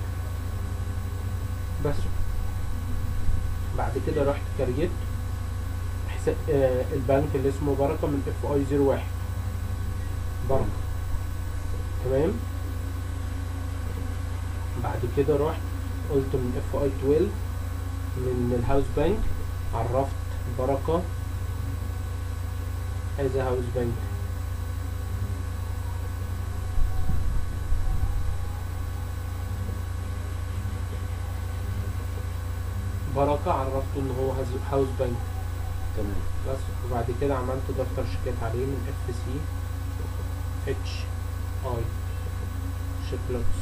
بس بعد كده رحت كريت حساب آه البنك اللي اسمه بركه من اف اي 01 بركه تمام بعد كده رحت قلت من اف اي 12 من الهاوس بانك عرفت بركه از هاوس بانك بركه عرفته ان هو هاز- هاوس بانك تمام بس وبعد كده عملت دفتر شيكات عليه من اف سي اتش اي شيكلوكس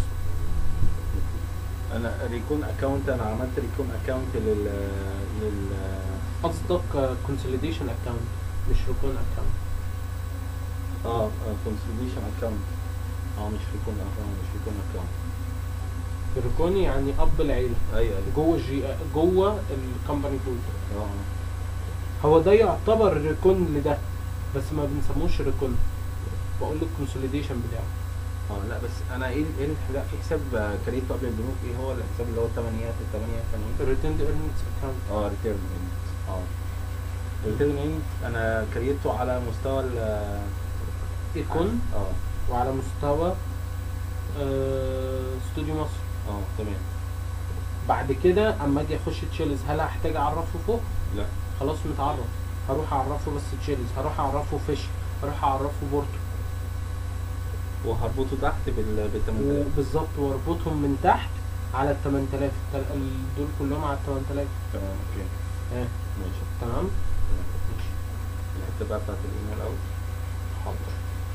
انا ريكون اكونت انا عملت ريكون اكونت لل لل قصدك كونسوليديشن اكونت مش ركون اكونت اه كونسوليديشن اكونت اه مش ريكون اكونت مش ريكون اكونت الركون يعني اب العيله ايوه ايوه جوه الجي جوه الكومباني كود اه هو ده يعتبر ريكون لده بس ما بنسموش ريكون بقول له الكونسوليديشن بتاعه اه لا بس انا ايه ايه لا في حساب آه، كريته قبل البنوك ايه هو الحساب اللي هو الثمانينات الثمانية الثمانين ريتند ايرنينجز اكونت اه ريتيرن اه ريتيرن انا كريته على مستوى ال يكون اه وعلى مستوى آه، استوديو مصر اه تمام بعد كده اما اجي اخش تشيلز هل هحتاج اعرفه فوق لا خلاص متعرف هروح اعرفه بس تشيلز هروح اعرفه فيش هروح اعرفه بورتو وهربطه تحت بال بال 8000 وبالظبط واربطهم من تحت على ال 8000 التل- ال- دول كلهم على ال 8000 تمام اوكي اه ماشي تمام تمام. ماشي الحته بقى بتاعت الايميل الاول حاضر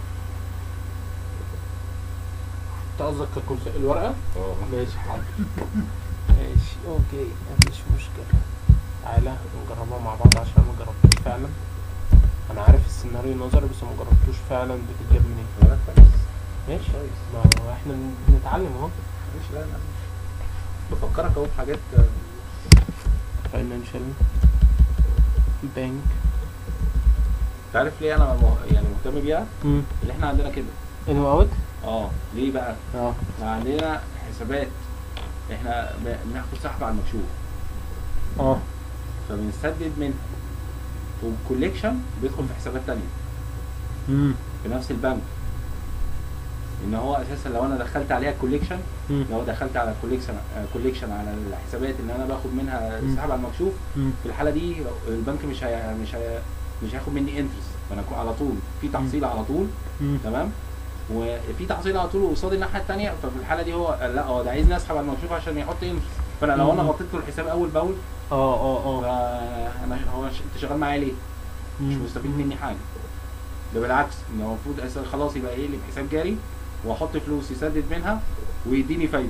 انت قصدك ككونس الورقه اه ماشي حاضر ماشي اوكي مفيش مشكله تعالى نجربها مع بعض عشان ما جربتوش فعلا انا عارف السيناريو نظري بس ما جربتوش فعلا بتتجاب منين لا كويس ماشي كويس ما هو احنا بنتعلم اهو ماشي لا لا بفكرك اهو بحاجات آه، فاينانشال بانك انت عارف ليه انا مه- يعني مهتم بيها اللي احنا عندنا كده ان اوت اه ليه بقى اه احنا عندنا حسابات احنا ب- بناخد سحب على المكشوف اه فبنسدد منها والكوليكشن بيدخل في حسابات تانية امم في نفس البنك ان هو اساسا لو انا دخلت عليها كوليكشن لو دخلت على كوليكشن كوليكشن على الحسابات اللي انا باخد منها مم. سحب على المكشوف امم في الحاله دي البنك مش هي مش هي مش هياخد مني انترست فانا أكون على طول في تحصيل على طول تمام وفي تحصيل على طول قصاد الناحيه الثانيه ففي الحاله دي هو لا هو ده عايزني اسحب على المكشوف عشان يحط انترست فانا لو انا مم. غطيت له الحساب اول باول اه اه اه فانا هو ش- انت شغال معايا ليه؟ مش مم. مستفيد مني حاجه ده بالعكس ان هو المفروض أساساً خلاص يبقى ايه اللي بحساب جاري واحط فلوس يسدد منها ويديني فايده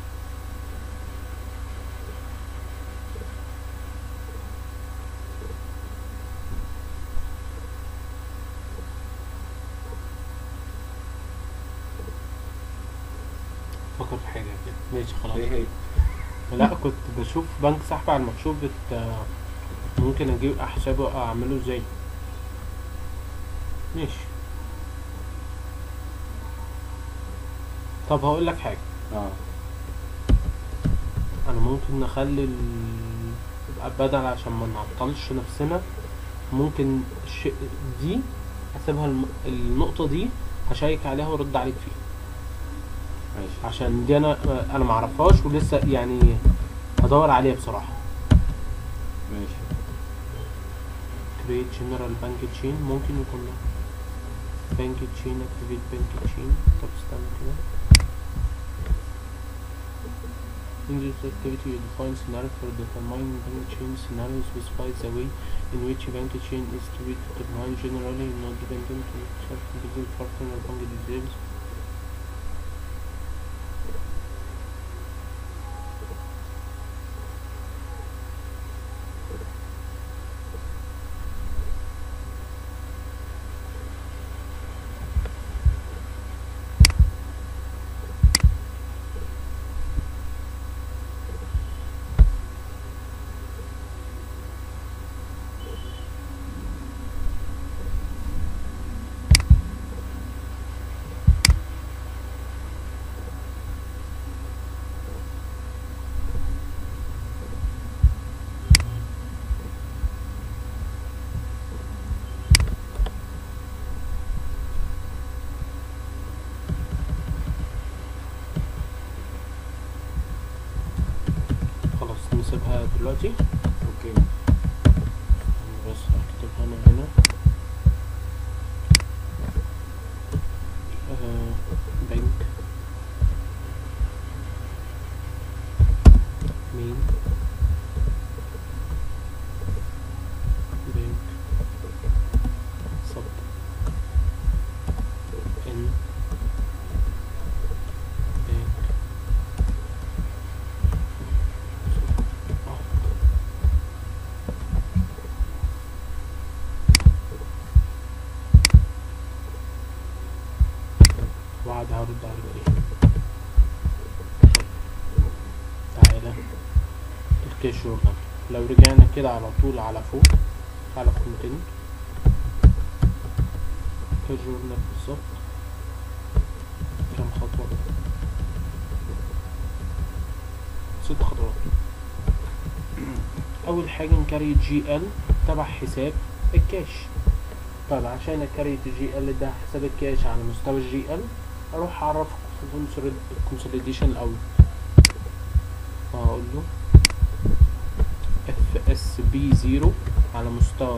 فكر في حاجه كده ماشي خلاص ايه هي؟ لا كنت بشوف بنك سحب على المكشوف بت ممكن اجيب حسابه اعمله ازاي ماشي طب هقول لك حاجه اه انا ممكن نخلي ال... يبقى بدل عشان ما نعطلش نفسنا ممكن الش... دي هسيبها الم... النقطة دي هشيك عليها وارد عليك فيها ماشي عشان دي انا انا معرفهاش ولسه يعني هدور عليها بصراحة ماشي create general bank chain ممكن يكون ده bank chain activate bank chain طب استنى كده In this activity you define scenario for determining bank chain scenario specifies the way in which a bank chain is to be determined generally not dependent on certain business partner or bank details خلاص نسيبها دلوقتي اوكي أنا بس هكتبها انا هنا آه، بنك مين بنك صب ان بنك آه. وبعد هرد على الباقي تعالى الكيش جورنال لو رجعنا كده على طول على فوق على كونتنت كيش جورنال بالظبط كام خطوة ست خطوات أول حاجة نكريت جي ال تبع حساب الكاش طيب عشان اكريت الجي ال ده حساب الكاش على مستوى الجي ال اروح اعرف الكونسوليديشن الاول وهقول له اف اس بي زيرو على مستوى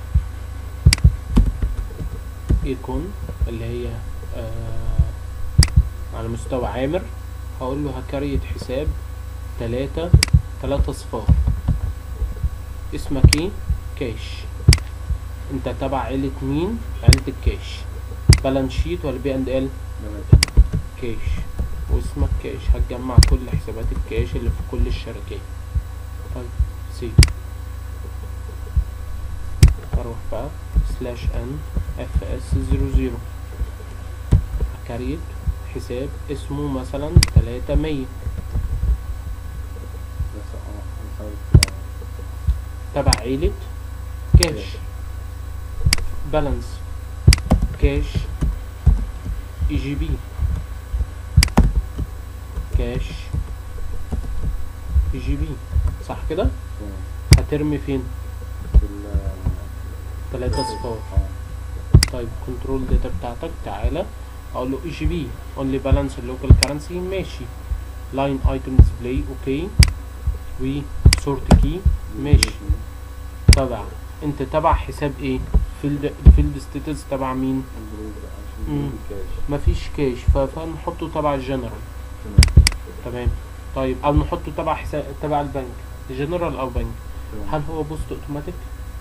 ايكون اللي هي آه على مستوى عامر هقول له هكريت حساب تلاتة تلاتة صفار اسمك ايه كاش انت تبع عيلة مين عيلة الكاش بالانس شيت ولا بي اند ال كاش واسمك كاش هتجمع كل حسابات الكاش اللي في كل الشركات طيب سي اروح بقى سلاش ان اف اس زيرو زيرو هكريت حساب اسمه مثلا تلاتة مية بس اه هنسوي تبع عيلة كاش بالانس كاش اي جي بي كاش اي جي بي صح كده تمام. هترمي فين في ال تلاتة صفار اه طيب كنترول داتا بتاعتك تعالى اقول له اي جي بي اونلي بالانس اللوكال كرنسي ماشي لاين ايتم ديسبلاي اوكي و سورت كي ماشي تبع انت تبع حساب ايه فيلد الفيلد ستاتس تبع مين الجروب عشان مم. جروب الكاش مفيش كاش ف- فنحطه تبع الجنرال تمام تمام طيب او نحطه تبع حساب تبع البنك جنرال او بنك تمام. هل هو بوست اوتوماتيك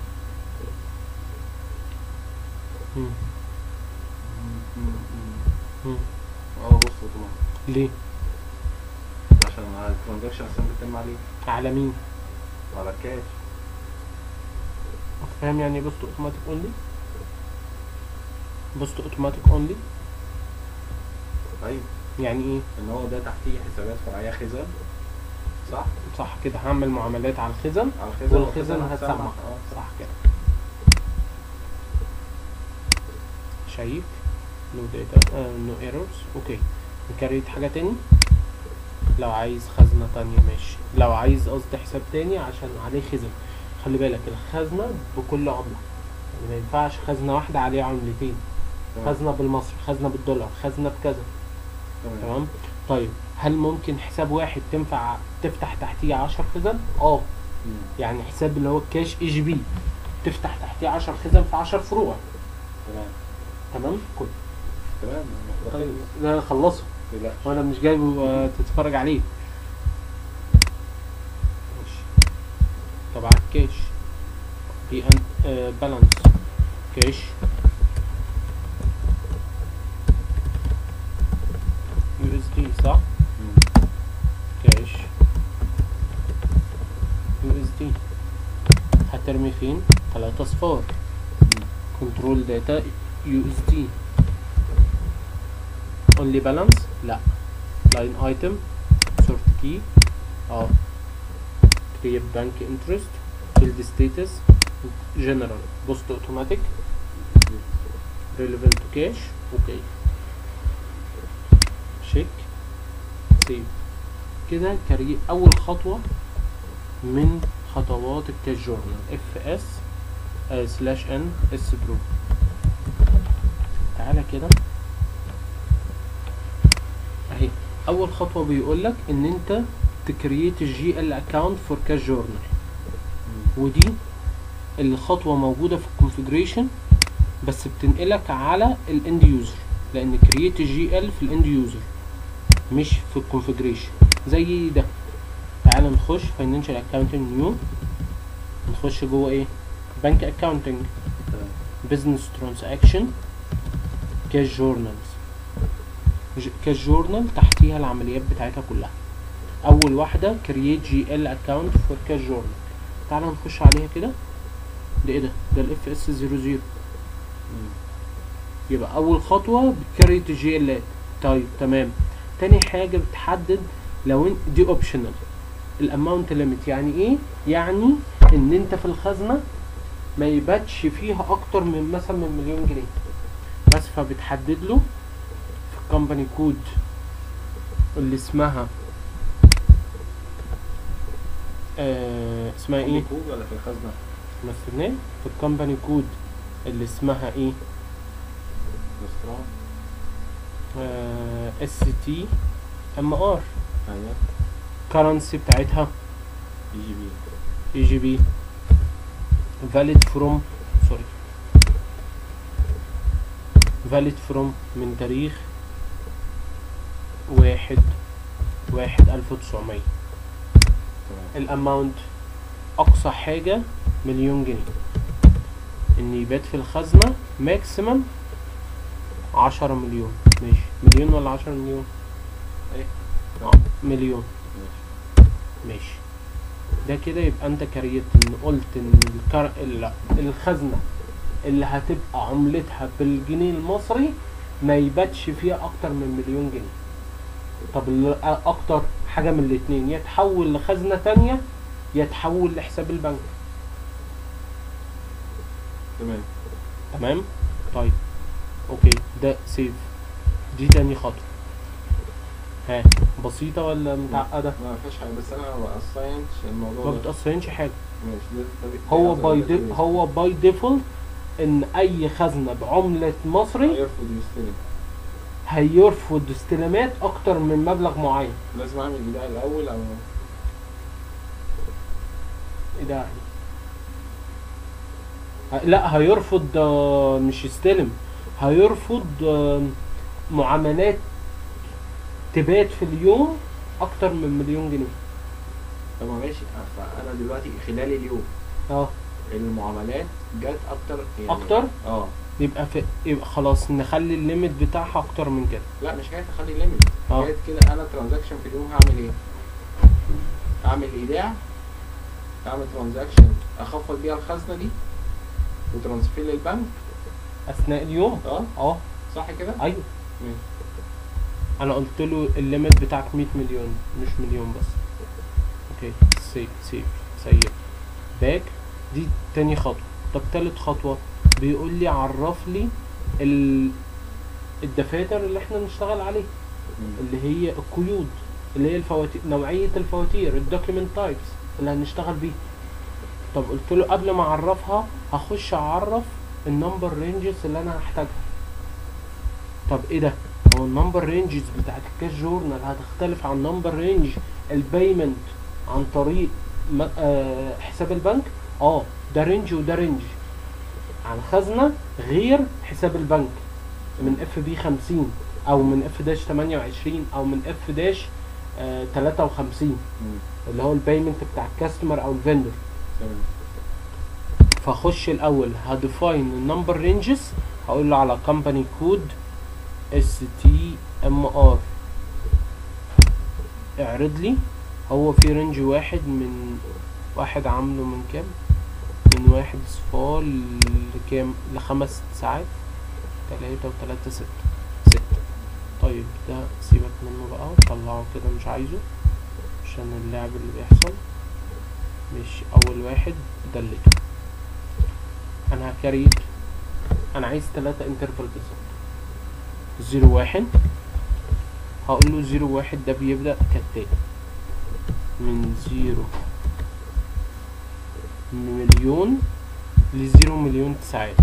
مم. مم. مم. اه بص طبعا ليه عشان على الترانزاكشن عشان بتتم عليه على مين على الكاش فاهم يعني بوست اوتوماتيك اونلي بوست اوتوماتيك اونلي ايوه يعني ايه ان هو ده تحتيه حسابات فرعيه خزن صح صح كده هعمل معاملات على الخزن على الخزن والخزن هتسمع اه صح كده شايف نو داتا نو ايرورز اوكي نكريت حاجة تاني لو عايز خزنة تانية ماشي لو عايز قصدي حساب تاني عشان عليه خزن خلي بالك الخزنة بكل عملة يعني ما ينفعش خزنة واحدة عليه عملتين تمام. خزنة بالمصري خزنة بالدولار خزنة بكذا تمام تمام طيب هل ممكن حساب واحد تنفع تفتح تحتيه عشر خزن اه مم. يعني حساب اللي هو الكاش اي جي بي تفتح تحتيه 10 خزن في 10 فروع تمام تمام كل تمام طيب ده خلصه لا وانا مش جايبه آه، تتفرج عليه ماشي طبعا كاش بي ان آه بالانس كاش يو اس دي صح مم. كاش يو اس دي هترمي فين تلاتة صفار كنترول داتا يو اس دي اونلي بالانس لا لاين ايتم سورت كي اه كريت بانك انترست فيلد ستاتس جنرال بوست اوتوماتيك ريليفنت تو كاش اوكي شيك سيف كده كري اول خطوه من خطوات الكاش جورنال اف اس سلاش ان اس برو تعالى كده اهي اول خطوه بيقول لك ان انت تكريت الجي ال اكونت فور كاش جورنال مم. ودي الخطوه موجوده في الكونفيجريشن بس بتنقلك على الاند يوزر لان كرييت الجي ال في الاند يوزر مش في الكونفيجريشن زي ده تعال نخش فاينانشال اكاونتنج نيو نخش جوه ايه بنك اكاونتنج تمام. بزنس ترانزاكشن كاش جورنالز كاش جورنال تحتيها العمليات بتاعتها كلها اول واحده كرييت جي ال اكونت فور كاش جورنال تعال نخش عليها كده ده ايه ده ده الاف اس 00 مم. يبقى اول خطوه بتكريت الجي ال طيب تمام تاني حاجه بتحدد لو انت دي اوبشنال الاماونت ليميت يعني ايه يعني ان انت في الخزنه ما يباتش فيها اكتر من مثلا من مليون جنيه بس فبتحدد له في الكومباني كود اللي اسمها آه اسمها ايه كود ولا في الخزنه؟ مثلناه في الكومباني كود اللي اسمها ايه الاسترا اس تي ام ار ايوه كرنسي بتاعتها اي جي بي اي جي بي valid from سوري valid from من تاريخ واحد واحد ألف وتسعمية تمام الأماونت أقصى حاجة مليون جنيه إن يبات في الخزنة ماكسيمم عشرة مليون ماشي مليون ولا عشرة مليون؟ ايه آه، مليون ماشي ماشي ده كده يبقى انت كريت ان قلت ان الكر... ال- الخزنة اللي هتبقى عملتها بالجنيه المصري ما يباتش فيها اكتر من مليون جنيه طب ال- اكتر حاجة من الاتنين يا تحول لخزنة تانية يا تحول لحساب البنك تمام تمام طيب اوكي ده سيف دي تاني خطوة ها بسيطة ولا متعقدة؟ ما فيهاش حاجه بس انا ما اساينتش الموضوع ما ده بتأثرنش حاجة ماشي ده ده- هو ده- باي ده- دي ده- هو باي ديفولت ان اي خزنه بعمله مصري هيرفض يستلم هيرفض استلامات اكتر من مبلغ معين لازم اعمل ايداع الاول او ايه ده يعني ه- لا هيرفض آه، مش يستلم هيرفض آه، معاملات تبات في اليوم اكتر من مليون جنيه طب ما ماشي فانا دلوقتي خلال اليوم اه المعاملات جت اكتر يعني أكتر؟ اه يبقى في يبقى خلاص نخلي الليميت بتاعها اكتر من كده لا مش حكايه اخلي ليميت اه. حكايه كده انا ترانزاكشن في اليوم هعمل ايه؟ اعمل ايداع اعمل ترانزاكشن اخفض بيها الخزنه دي وترانسفير للبنك اثناء اليوم اه اه صح كده؟ ايوه ماشي. انا قلت له الليميت بتاعك 100 مليون مش مليون بس اوكي سيف سيف سيف باك دي تاني خطوة طب تالت خطوة بيقول لي عرف لي ال... الدفاتر اللي احنا نشتغل عليها مم. اللي هي القيود اللي هي الفواتير نوعية الفواتير الدوكيمنت تايبس اللي هنشتغل بيه طب قلت له قبل ما اعرفها هخش اعرف النمبر رينجز اللي انا هحتاجها طب ايه ده هو النمبر رينجز بتاعت الكاش جورنال هتختلف عن نمبر رينج البيمنت عن طريق م- آه حساب البنك اه ده رينج وده رينج عن خزنة غير حساب البنك من اف بي 50 او من اف داش 28 او من اف داش آه 53 مم. اللي هو البيمنت بتاع الكاستمر او الفندور تمام فاخش الاول هديفاين النمبر رينجز هقول له على كومباني كود اس تي ام ار اعرض لي هو في رينج واحد من واحد عامله من كام من واحد صفار لكام لخمس ساعات تلاتة وتلاتة ستة ستة طيب ده سيبك منه بقى طلعه كده مش عايزه عشان اللعب اللي بيحصل مش اول واحد دلته انا هكريت انا عايز تلاتة انترفال بالظبط زيرو واحد هقول له زيرو واحد ده بيبدأ كالتالي من زيرو مليون لزيرو مليون ساعات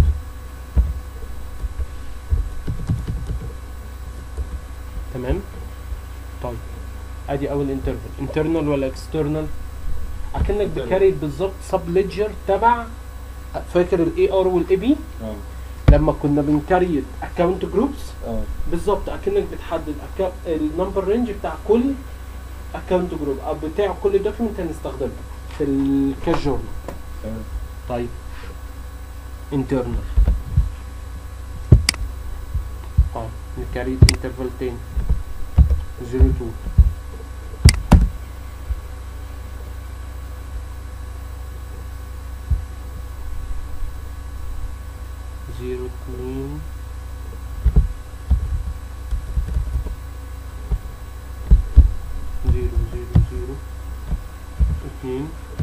تمام طيب ادي اول انترفال انترنال ولا اكسترنال اكنك Internal. بكاري بالظبط سب ليدجر تبع فاكر الاي ار والاي بي اه لما كنا بنكريت اكونت جروبس اه بالظبط اكنك بتحدد النمبر رينج بتاع كل اكونت جروب او بتاع كل دوكيمنت هنستخدمه في الكاش جورنال تمام طيب انترنال طيب نكريت انترفال تاني 02 زيرو اتنين زيرو زيرو زيرو اتنين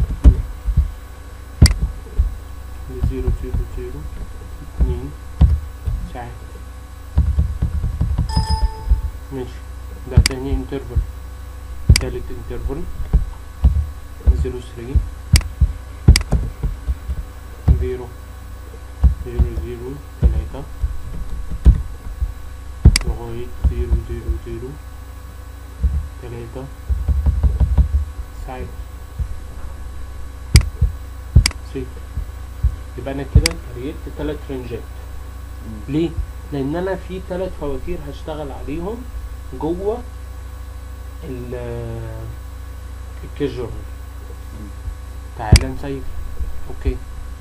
زيرو زيرو زيرو اتنين ساعات ماشي ده تاني انترفل تالت انترفل زيرو ثري زيرو زيرو زيرو تلاتة لغاية زيرو زيرو زيرو تلاتة ساعة صفر يبقى انا كده كريت تلات رنجات ليه؟ لأن أنا في تلات فواتير هشتغل عليهم جوه ال الكيس جورنال تعالى نسيف اوكي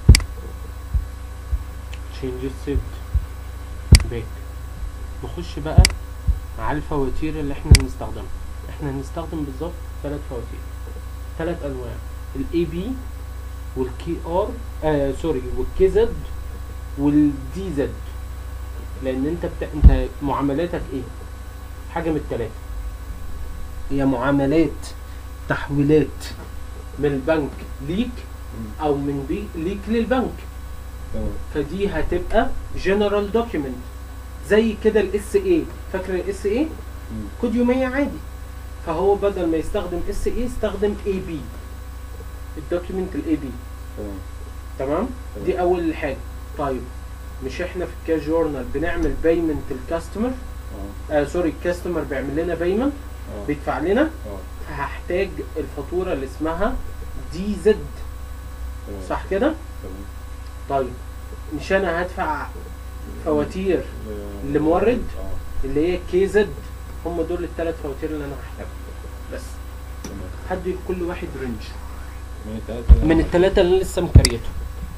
changes saved باك نخش بقى على الفواتير اللي احنا هنستخدمها احنا هنستخدم بالظبط ثلاث فواتير ثلاث انواع الاي بي والكي ار آه سوري والكي زد والدي زد لان انت بتا... انت معاملاتك ايه حاجه من الثلاثه هي معاملات تحويلات من البنك ليك او من بي ليك للبنك تمام فدي هتبقى جنرال دوكيمنت زي كده الاس اي فاكر الاس اي مم. كود يوميه عادي فهو بدل ما يستخدم اس اي استخدم اي بي الدوكيمنت الاي بي تمام تمام تمام. دي اول حاجه طيب مش احنا في الكاش جورنال بنعمل بيمنت الكاستمر اه آه سوري الكاستمر بيعمل لنا بيمنت اه بيدفع لنا اه فهحتاج الفاتوره اللي اسمها دي زد تمام صح كده تمام طيب مش انا هدفع فواتير ل- لمورد؟ اه اللي هي كي زد هم دول الثلاث فواتير اللي انا هحتاجهم بس تمام هدي كل واحد رينج من التلاتة من الثلاثه اللي لسه مكريتهم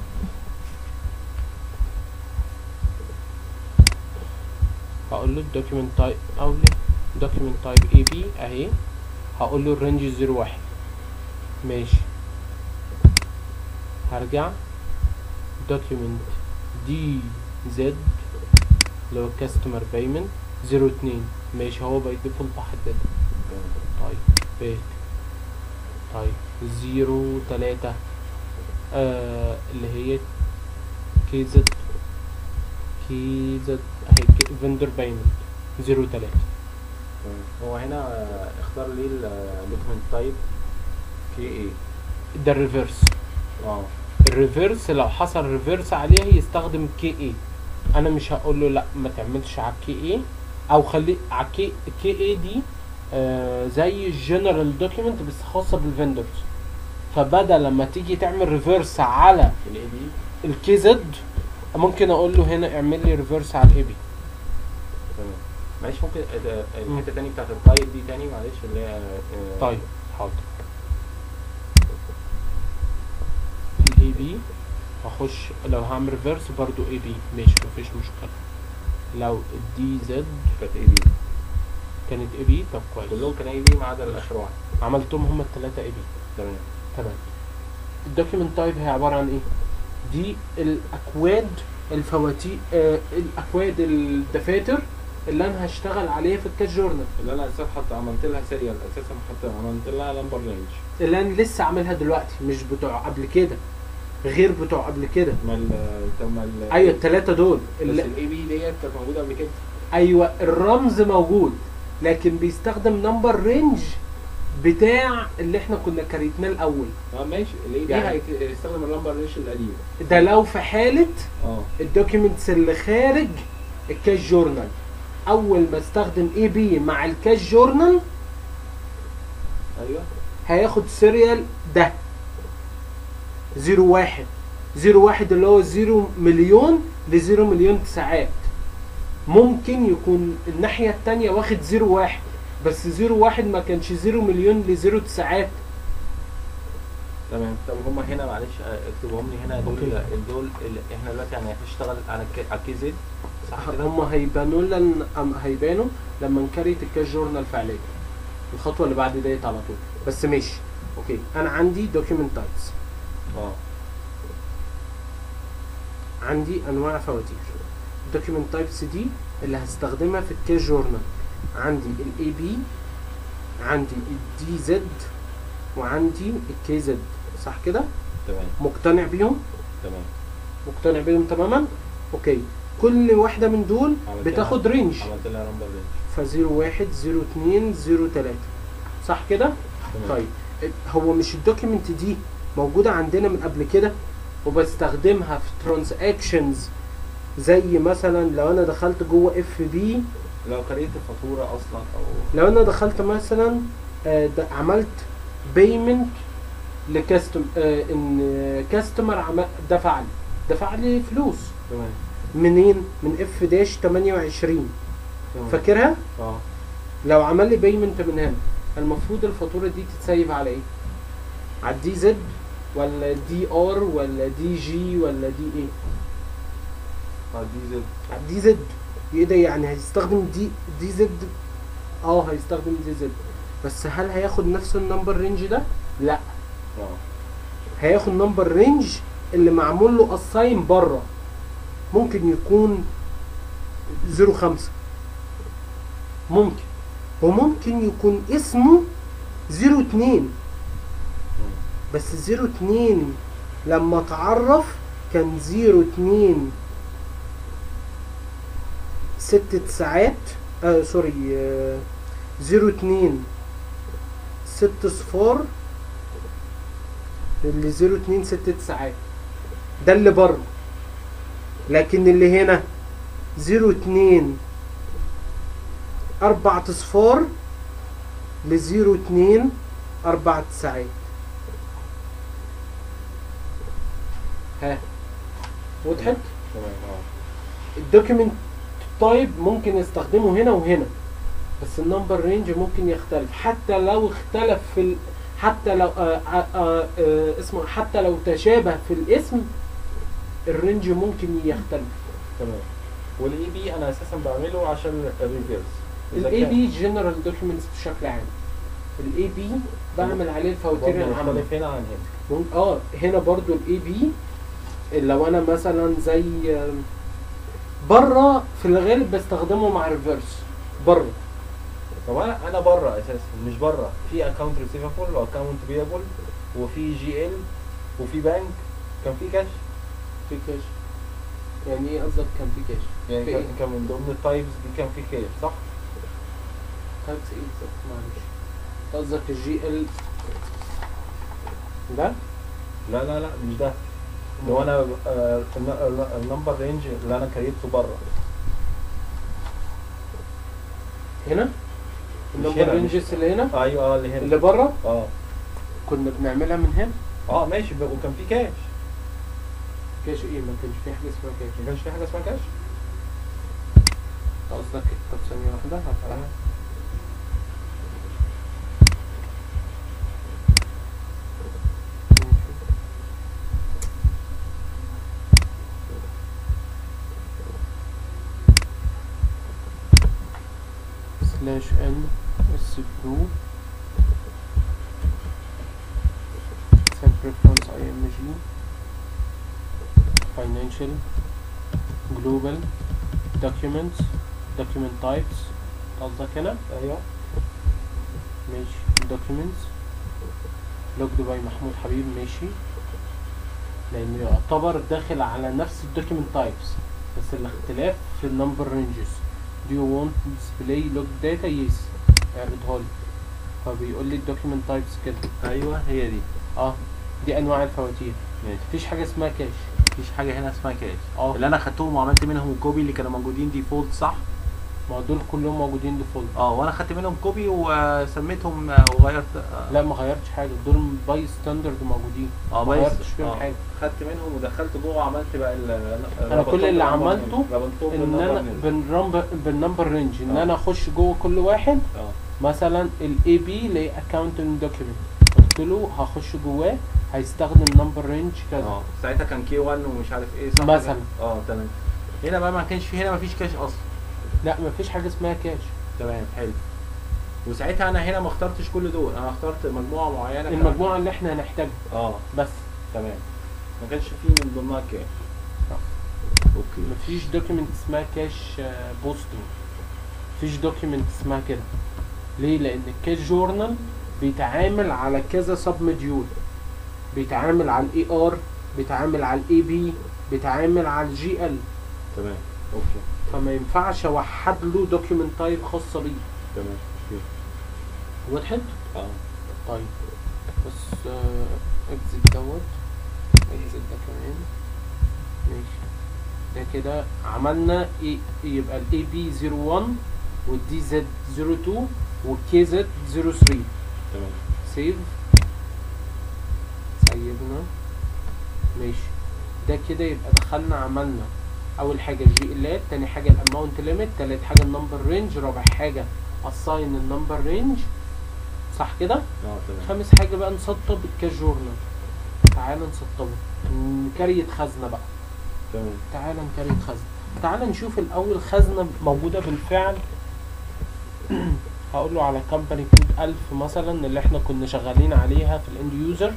هقول له الدوكيمنت تايب او ليه دوكيمنت تايب اي بي اهي هقول له الرينج 01 ماشي هرجع دوكيمنت دي زد اللي هو كاستمر بيمنت 02 ماشي هو باي ديفولت بحددها تمام. طيب باك طيب زيرو تلاتة آه اللي هي كي زد كي زد اهي فيندر بايمنت زيرو تلاتة تمام. هو هنا آه، اختار لي الدوكيمنت تايب كي ايه ده الريفرس اه الريفرس لو حصل ريفرس عليها يستخدم كي اي انا مش هقول له لا ما تعملش على كي اي او خلي على كي كي اي دي آه زي الجنرال دوكيمنت بس خاصه بالفندرز فبدل لما تيجي تعمل ريفرس على الاي بي الكي زد ممكن اقول له هنا اعمل لي ريفرس على الاي بي تمام معلش ممكن آه، آه، مم. الحته تاني بتاعت التايب دي تاني معلش اللي هي آه، طيب حاضر الاي بي هخش لو هعمل ريفرس برضو اي بي ماشي مفيش مشكله لو الدي زد كانت اي بي كانت اي بي طب كويس كلهم كان اي بي ما عدا الاخر واحد عملتهم هما الثلاثه اي بي تمام تمام الدوكيمنت تايب هي عباره عن ايه دي الاكواد الفواتير آه الاكواد الدفاتر اللي انا هشتغل عليها في الكاش جورنال اللي انا اساسا حتى عملت لها سيريال اساسا حتى عملت لها لمبر رينج اللي انا لسه عاملها دلوقتي مش بتوع قبل كده غير بتوع قبل كده ما ال ما ال ايوه الثلاثه دول بس اللي الاي بي ديت كانت موجوده قبل كده ايوه الرمز موجود لكن بيستخدم نمبر رينج بتاع اللي احنا كنا كريتناه الاول اه ماشي الاي بي يعني- هيستخدم اللمبر رينج القديم ده لو في حاله اه الدوكيومنتس اللي خارج الكاش جورنال اول ما استخدم اي بي مع الكاش جورنال ايوه هياخد سيريال ده زيرو واحد زيرو واحد اللي هو زيرو مليون لزيرو مليون ساعات ممكن يكون الناحية التانية واخد زيرو واحد بس زيرو واحد ما كانش زيرو مليون لزيرو ساعات تمام طب هم هنا معلش آه، اكتبهم لي هنا دول أوكي. دول اللي احنا دلوقتي يعني هنشتغل على الك- على كي زد صح كده؟ هم هيبانوا لنا أم- هيبانوا لما نكريت الكاش جورنال فعليا الخطوة اللي بعد ديت على طول بس ماشي اوكي انا عندي دوكيومنت تايبس اه عندي انواع فواتير الدوكيومنت تايبس دي اللي هستخدمها في الكاش جورنال عندي الاي بي عندي الدي زد وعندي الكي زد صح كده تمام مقتنع بيهم تمام مقتنع بيهم تماما اوكي كل واحده من دول عملت بتاخد رينج عملت لها نمبر رينج ف 01 02 03 صح كده تمام. طيب هو مش الدوكيمنت دي موجوده عندنا من قبل كده وبستخدمها في ترانزاكشنز زي مثلا لو انا دخلت جوه اف بي لو كريت الفاتوره اصلا او لو انا دخلت مثلا آه، د- عملت بيمنت لكاستم آه، ان كاستمر دفع لي دفع لي فلوس تمام منين من اف داش 28 تمام. فاكرها اه لو عمل لي بيمنت من هنا المفروض الفاتوره دي تتسيب على ايه على الدي زد ولا دي ار ولا دي جي ولا دي ايه اه دي زد على الدي زد ايه ده يعني هيستخدم دي دي زد اه هيستخدم دي زد بس هل هياخد نفس النمبر رينج ده لا اه هياخد نمبر رينج اللي معمول له اساين بره ممكن يكون 05 ممكن وممكن يكون اسمه 02 بس 02 لما اتعرف كان 02 ست ساعات آه سوري آه 02 ست صفار اللي 02 ست ساعات ده اللي بره لكن اللي هنا 02 أربع أصفار ل 02 أربع ساعات ها وضحت؟ تمام اه الدوكيمنت تايب ممكن يستخدمه هنا وهنا بس النمبر رينج ممكن يختلف حتى لو اختلف في ال... حتى لو آه آه آه آه اسمه حتى لو تشابه في الاسم الرينج ممكن يختلف تمام والاي بي انا اساسا بعمله عشان الريفيرس الاي بي جنرال دوكيومنتس بشكل عام الاي بي بعمل عليه الفواتير العامه مختلف هنا عن هنا ممكن اه هنا برضو الاي بي لو انا مثلا زي بره في الغالب بستخدمه مع ريفرس بره طب انا انا بره اساسا مش بره في اكونت ريسيفبل واكونت بيبل وفي جي ال وفي بنك كان في كاش في كاش يعني ايه قصدك كان في كاش يعني في كان إيه؟ كان من ضمن التايبس دي كان في كاش صح؟ تايبس ايه بالظبط معلش قصدك الجي ال ده لا لا لا مش ده لو انا آه، الن- الن- النمبر رينج اللي انا كريته بره هنا مش النمبر هنا، مش- رينجز اللي هنا ايوه اه اللي هنا اللي بره اه كنا بنعملها من هنا اه ماشي ب- وكان في كاش كاش ايه ما كانش في حاجه اسمها كاش ما كانش في حاجه اسمها كاش قصدك طب ثانيه واحده هفتحها سلاش ان اس برو سنت ريفرنس اي ام جي financial global documents document types قصدك هنا ايوه ماشي documents logged by محمود حبيب ماشي لانه يعتبر داخل على نفس الدوكيمنت تايبس بس الاختلاف في النمبر رينجز do you want to display log data yes اعرضها لي فبيقول لي الدوكيمنت تايبس كده ايوه هي دي اه دي انواع الفواتير ماشي مفيش حاجه اسمها كاش مفيش حاجه هنا اسمها كاش اه اللي انا خدتهم وعملت منهم كوبي اللي كانوا موجودين ديفولت صح ما هو دول كلهم موجودين ديفولت اه وانا خدت منهم كوبي وسميتهم آه، وغيرت آه، لا ما غيرتش حاجه دول باي ستاندرد موجودين اه ما بايظ. غيرتش فيهم آه. حاجه خدت منهم ودخلت جوه وعملت بقى ال أنا كل اللي عملته ربطتهم ان بالنمبر انا رينج. بالنمبر بالنمبر رينج ان آه. انا اخش جوه كل واحد اه مثلا الاي بي لاكونتنج دوكيمنت قلت له هخش جواه هيستخدم نمبر رينج كذا اه ساعتها كان كي 1 ومش عارف ايه صح مثلا. كده؟ اه تمام هنا بقى ما كانش في هنا ما فيش كاش اصلا لا مفيش حاجه اسمها كاش تمام حلو وساعتها انا هنا ما اخترتش كل دول انا اخترت مجموعه معينه كان- المجموعه اللي احنا هنحتاجها اه بس تمام ما كانش في من ضمنها كاش اوكي مفيش دوكيمنت اسمها كاش بوستنج مفيش دوكيمنت اسمها كده ليه لان الكاش جورنال بيتعامل على كذا سب مديول بيتعامل على الاي ار بيتعامل على الاي بي بيتعامل على الجي ال تمام اوكي فما ينفعش اوحد له دوكيمنت تايب خاصه بيه تمام اوكي وضحت اه طيب بس اكزيت دوت اكزيت ده كمان ماشي ده كده عملنا ايه يبقى الاي بي 01 والدي زد 02 والكي زد 03 تمام سيف سيبنا ماشي ده كده يبقى دخلنا عملنا اول حاجه الجي الات تاني حاجه الاماونت ليميت تالت حاجه النمبر رينج رابع حاجه اساين النمبر رينج صح كده اه تمام خامس حاجه بقى نسطب الكاش جورنال تعال نسطبه نكريت خزنه بقى تمام تعال نكريت خزنه تعال نشوف الاول خزنه موجوده بالفعل هقول له على كمباني كود 1000 مثلا اللي احنا كنا شغالين عليها في الاند يوزر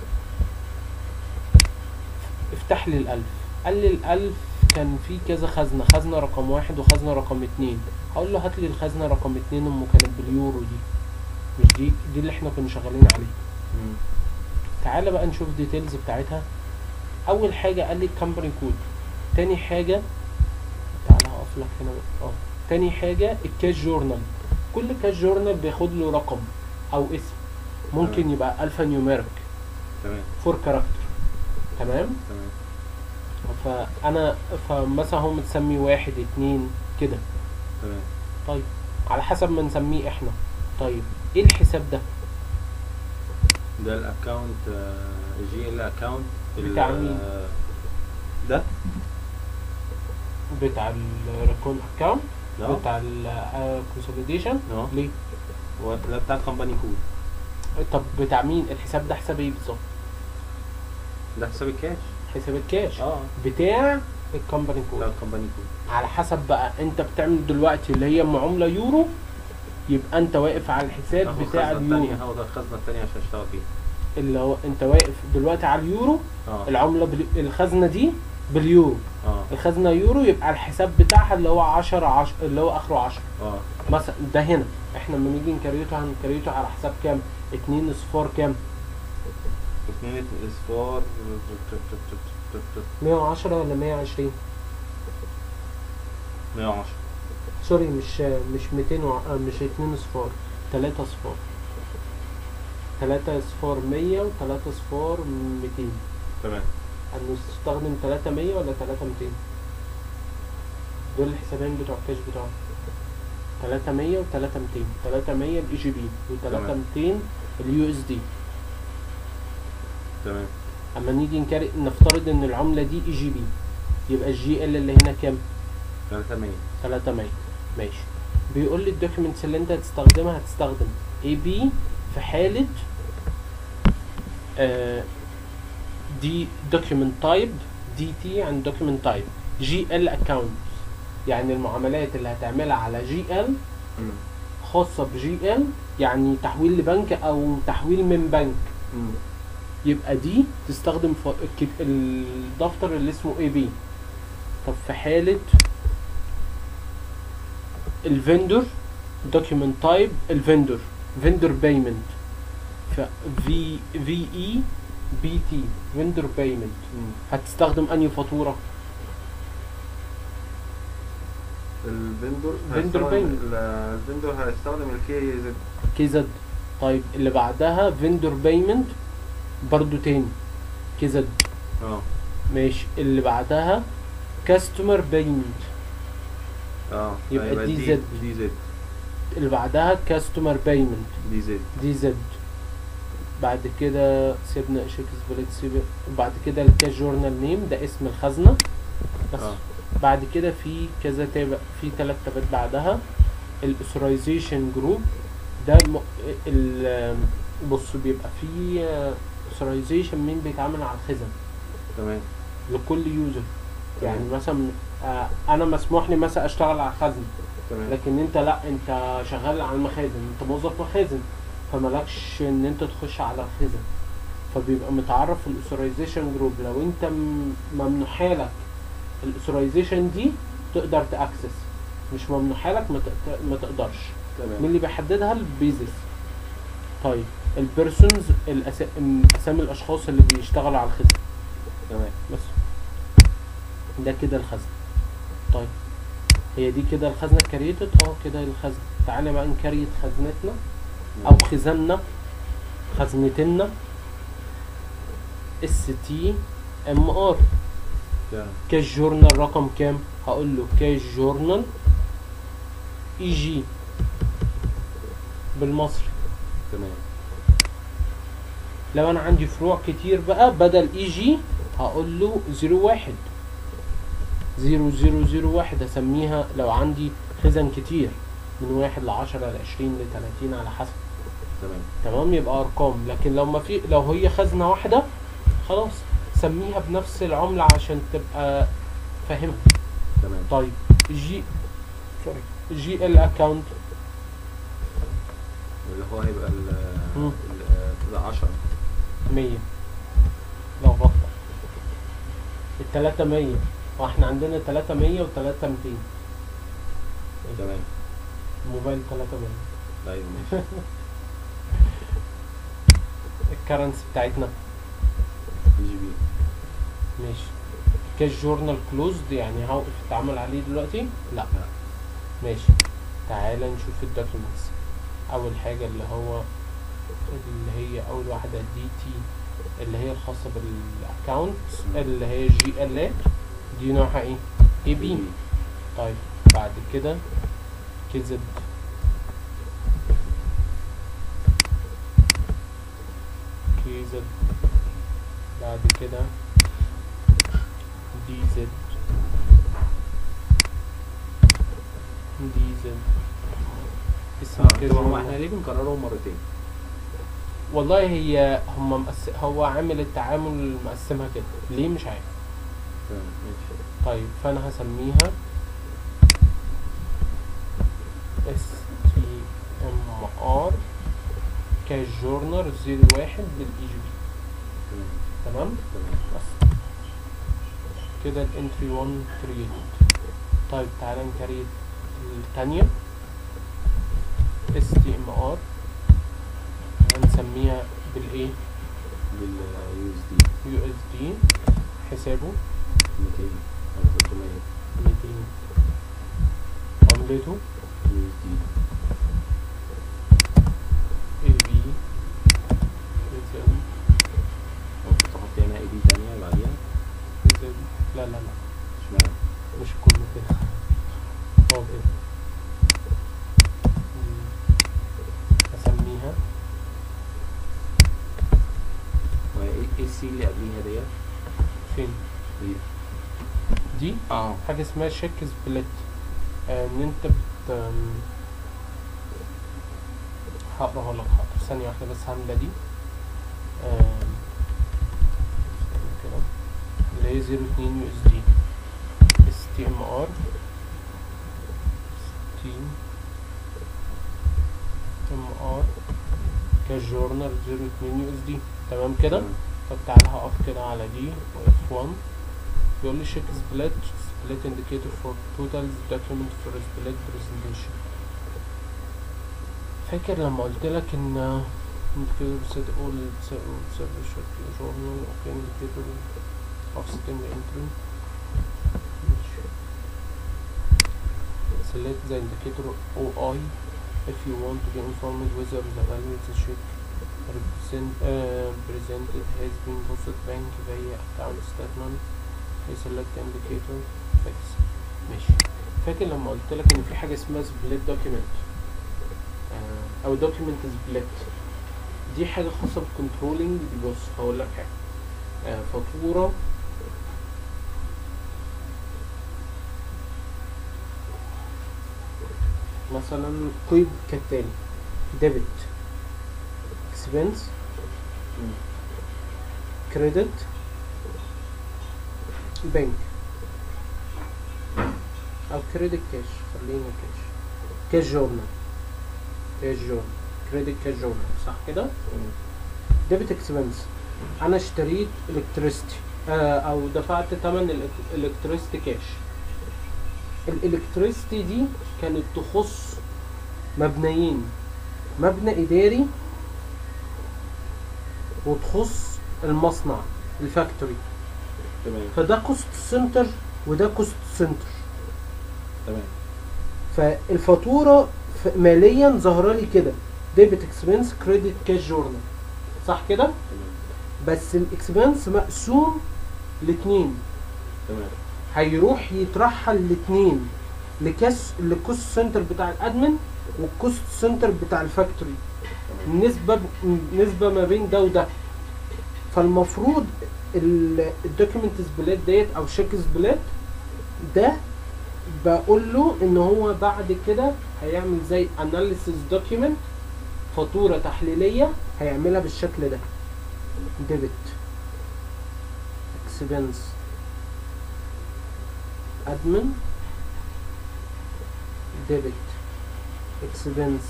افتح لي الالف قال لي الالف كان في كذا خزنه خزنه رقم واحد وخزنه رقم اتنين هقول له هات لي الخزنه رقم اتنين ام كانت باليورو دي مش دي دي اللي احنا كنا شغالين عليها مم. تعالى بقى نشوف ديتيلز بتاعتها اول حاجه قال لي الكمباني كود تاني حاجه تعالى هقف لك هنا بقى. اه تاني حاجه الكاش جورنال كل كاش جورنال بياخد له رقم او اسم ممكن تمام. يبقى الفا نيوميريك تمام فور كاركتر تمام تمام فانا فمثلا هو متسمي واحد اتنين كده تمام طيب على حسب ما نسميه احنا طيب ايه الحساب ده ده الاكونت جي ال اكونت بتاع مين؟ ده بتاع الريكون اكونت اه بتاع الكونسوليديشن اه ليه هو ده بتاع كومباني كود طب بتاع مين الحساب ده حساب ايه بالظبط ده حساب الكاش حساب الكاش اه بتاع الكومباني بتاع كود الكومباني كود على حسب بقى انت بتعمل دلوقتي اللي هي معامله يورو يبقى انت واقف على الحساب هاخد بتاع الخزنة اليورو التانية هاخد الخزنة التانية عشان اشتغل فيها اللي هو انت واقف دلوقتي على اليورو اه العمله بال... الخزنه دي باليورو اه الخزنه يورو يبقى الحساب بتاعها اللي هو 10 10 اللي هو اخره 10 اه مثلا ده هنا احنا لما نيجي نكريته هنكريته على حساب كام 2 اصفار كام اتنين اصفار 110 ولا 120 110 سوري مش مش 200 و... آه، مش 2 اصفار 3 اصفار 3 اصفار 100 و3 اصفار 200 تمام هنستخدم 3 100 ولا 3 200 دول الحسابين بتوع الكاش بتوعنا 3 100 و 3 200 3 100 الاي جي بي و 3 تمام. 200 اليو اس دي تمام اما نيجي نكري نفترض ان العمله دي اي جي بي يبقى الجي ال اللي هنا كام 300 300 ماشي بيقول لي الدوكيومنتس اللي انت هتستخدمها هتستخدم اي بي في حالة آه دي دوكيومنت تايب دي تي عن دوكيومنت تايب جي ال اكونت يعني المعاملات اللي هتعملها على جي ال مم. خاصة بجي ال يعني تحويل لبنك او تحويل من بنك مم. يبقى دي تستخدم ف... الك- الدفتر اللي اسمه اي بي طب في حالة الفندور دوكيومنت تايب الفندور فندور بايمنت ف في في اي بي تي فندور بايمنت مم. هتستخدم انهي فاتورة الفندور فندور هيستخدم- باين. ال- الفندور هيستخدم الكي زد كي زد طيب اللي بعدها فندور بايمنت برضو تاني كي زد اه ماشي اللي بعدها كاستمر بايمنت اه يبقى هيبقى دي دي زد. دي زد اللي بعدها كاستمر بايمنت دي زد دي زد بعد كده سيبنا شيك سبليت سيب بعد كده الكاش جورنال نيم ده اسم الخزنة بس اه بعد كده في كذا تابع في ثلاث تابات بعدها الاثورايزيشن جروب ده م... ال... بص بيبقى في اثورايزيشن مين بيتعامل على الخزن تمام لكل يوزر يعني تمام. مثلا آه، انا مسموح لي مثلا اشتغل على الخزن تمام لكن انت لا انت شغال على المخازن انت موظف مخازن فمالكش ان انت تخش على الخزن فبيبقى متعرف في الاثورايزيشن جروب لو انت م- ممنوحالك الاثورايزيشن دي تقدر تاكسس مش ممنوحالك ما, تق- ما تقدرش مين تمام اللي بيحددها البيزنس طيب البيرسونز اسامي الاشخاص اللي بيشتغلوا على الخزن تمام بس ده كده الخزن طيب هي دي كده الخزنه كريتد اه كده الخزنه تعالى بقى نكريت خزنتنا او خزاننا خزنتنا اس تي ام ار تمام كاش جورنال رقم كام هقول له كاش جورنال اي جي بالمصري تمام لو انا عندي فروع كتير بقى بدل اي جي هقول له زيرو واحد زيرو زيرو زيرو واحد اسميها لو عندي خزن كتير من واحد لعشرة لعشرين لتلاتين على حسب تمام تمام يبقى ارقام لكن لو ما في لو هي خزنة واحدة خلاص سميها بنفس العملة عشان تبقى فاهمها تمام طيب جي سوري جي ال اكونت اللي هو هيبقى ال مم. ال- كده 10 مية لخبطة التلاتة مية واحنا عندنا تلاتة مية وتلاتة ميتين تمام الموبايل تلاتة مية ايوه ماشي الكرنسي بتاعتنا جي بي ماشي كاش جورنال كلوزد يعني هوقف التعامل عليه دلوقتي لا لا. ماشي تعالى نشوف الدوكيومنتس اول حاجة اللي هو اللي هي اول واحدة دي تي اللي هي الخاصة بالاكونت اللي هي جي ال دي نوعها ايه اي بي طيب بعد كده كذب كذب بعد كده دي زد دي زد اسم آه، طب هو كذب احنا ليه بنكررهم مرتين؟ والله هي هم مقس... هو عامل التعامل مقسمها كده ليه مش عارف تمام ماشي طيب فانا هسميها اس تي ام ار كاش جورنال 01 بالاي جي بي تمام تمام تمام بس كده الانتري 1 كرييتد طيب تعالى نكريت الثانيه اس تي ام ار هنسميها بالايه باليو اس دي يو اس دي حسابه 200 او 300 200 عملته يو اس دي اي بي يساوي او تحط هنا اي دي تانية بعديها يساوي لا لا لا اشمعنى؟ مش كله كده هو كده مم. اسميها وهي ايه ايه السي اللي قبليها ديت؟ فين دي دي اه حاجه اسمها شيك سبليت آه، ان انت بت آم، هقراها لك حاضر ثانيه واحده بس هعمل دي آم، استنى كده اللي هي 02 يو اس دي اس تي ام ار اس تي ام ار كجورنال 02 يو اس دي تمام كده تمام. طب تعالى هقف كده على دي واف 1 بيقول لي شيك سبليت سبليت انديكيتور فور توتالز دوكيومنت فور سبليت برزنتيشن فاكر لما قلت لك ان indicator set all service journal okay indicator offsetting entry ماشي. select the indicator OI if you want to be informed whether the value the check represent, uh, presented has been posted bank via account statement you select indicator fix ماشي فاكر لما قلت لك ان في حاجه اسمها split document آه، او document split دي حاجه خاصه بالكنترولينج بص هقول لك حاجه آه، فاتوره مثلا قيد كالتالي ديبت اكسبنس مم. كريدت بنك او كريدت كاش خلينا كاش كاش جورنال كاش جورنال كريدت كاش جورنال صح كده مم. ديبت اكسبنس انا اشتريت الكتريستي آه او دفعت ثمن الالكتريستي كاش الالكتريستي دي كانت تخص مبنيين مبنى اداري وتخص المصنع الفاكتوري تمام فده كوست سنتر وده كوست سنتر تمام فالفاتوره ف- ماليا ظاهره لي كده ديبت اكسبنس كريدت كاش جورنال صح كده تمام بس الاكسبنس مقسوم لاتنين تمام هيروح يترحل الاتنين لكاس للكوست سنتر بتاع الادمن والكوست سنتر بتاع الفاكتوري نسبة ب... نسبة ما بين ده وده فالمفروض الدوكيمنت سبليت ديت او شيك سبليت ده بقول له ان هو بعد كده هيعمل زي اناليسيس دوكيمنت فاتورة تحليلية هيعملها بالشكل ده ديبت اكسبنس admin debit expense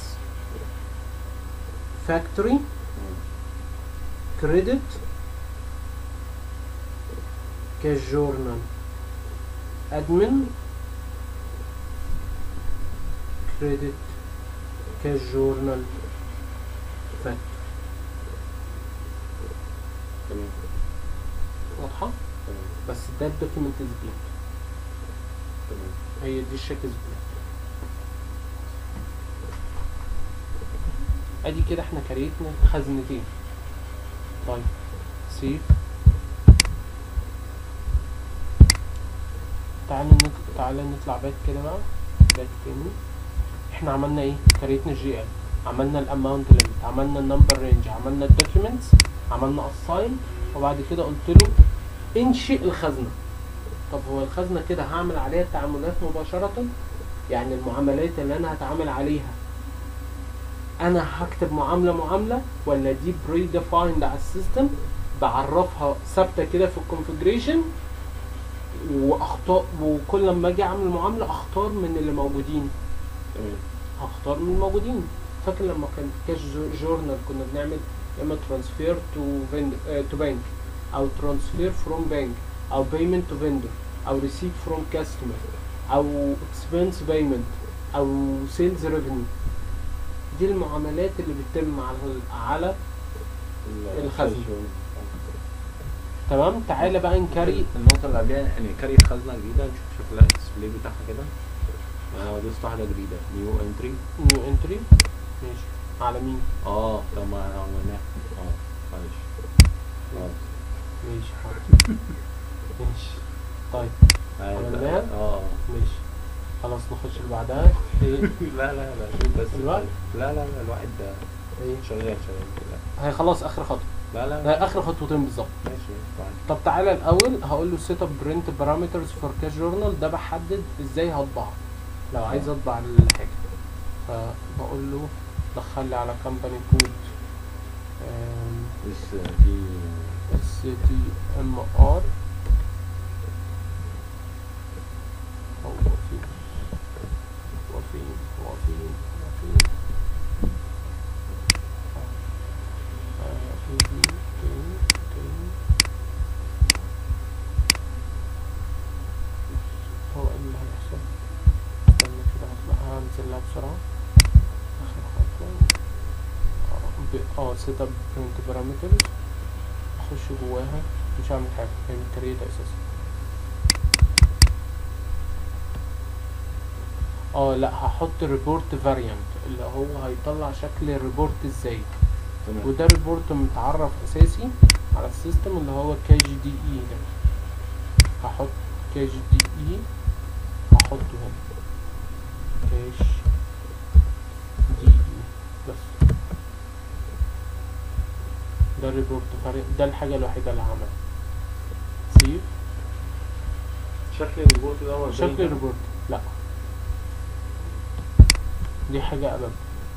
factory credit cash journal admin credit cash journal factory تمام واضحة تمام بس ده الدوكيمنت سبليت تمام هي دي الشيك سبليت ادي كده احنا كريتنا خزنتين طيب سيف تعالى نط... تعالى نطلع باك كده بقى باك تاني احنا عملنا ايه كريتنا الجي ال عملنا الاماونت ليميت عملنا النمبر رينج عملنا الدوكيومنتس عملنا اساين وبعد كده قلت له انشئ الخزنه طب هو الخزنه كده هعمل عليها التعاملات مباشره يعني المعاملات اللي انا هتعامل عليها انا هكتب معامله معامله ولا دي بري ديفايند على السيستم بعرفها ثابته كده في الكونفجريشن واختار وكل لما اجي اعمل معامله اختار من اللي موجودين تمام هختار من الموجودين فاكر لما كان في كاش جو- جورنال كنا بنعمل يا اما ترانسفير تو تو بانك او ترانسفير فروم بانك او بيمنت تو فيندور او ريسيت فروم كاستمر او اكسبنس بيمنت او سيلز ريفينيو دي المعاملات اللي بتتم على على ال- الخزنة. الشغل. تمام تعالى بقى نكري النقطة اللي قبلها يعني كاري خزنة جديدة نشوف شكلها الديسبلاي بتاعها كده انا دوست واحدة جديدة نيو انتري نيو انتري ماشي على مين اه طب ما عملناها اه معلش اه ماشي حاضر ماشي طيب أيوة، عملناها؟ اه ماشي خلاص نخش اللي بعدها ايه لا لا لا شوف بس الوقت؟ لا لا لا الواحد ده ايه شغال شغال لا هي خلاص اخر خطوه لا لا ده اخر خطوتين بالظبط ماشي بعد. طب تعالى الاول هقول له سيت اب برنت بارامترز فور كاش جورنال ده بحدد ازاي هطبع لو عايز اطبع الحاجه فبقول له دخل لي على كمباني كود بس دي اس تي ام ار هو فين هو فين هو فين هو فين آه، في دي تاني تاني هو ايه اللي هيحصل استنى كده هطلع هنزل لها بسرعة اخر خطوة اه ب- اه سيت اب برنت بارامترز اخش جواها مش هعمل حاجة هي متكريتة اساسا اه لا هحط ريبورت فاريانت اللي هو هيطلع شكل الريبورت ازاي تمام وده ريبورت متعرف اساسي على السيستم اللي هو كاش دي اي ده هحط كاش دي اي هحطه هنا كاش دي اي بس ده الريبورت فرق ده الحاجة الوحيدة اللي هعملها سيف شكل الريبورت ده هو شكل الباقي الريبورت لا دي حاجة أمام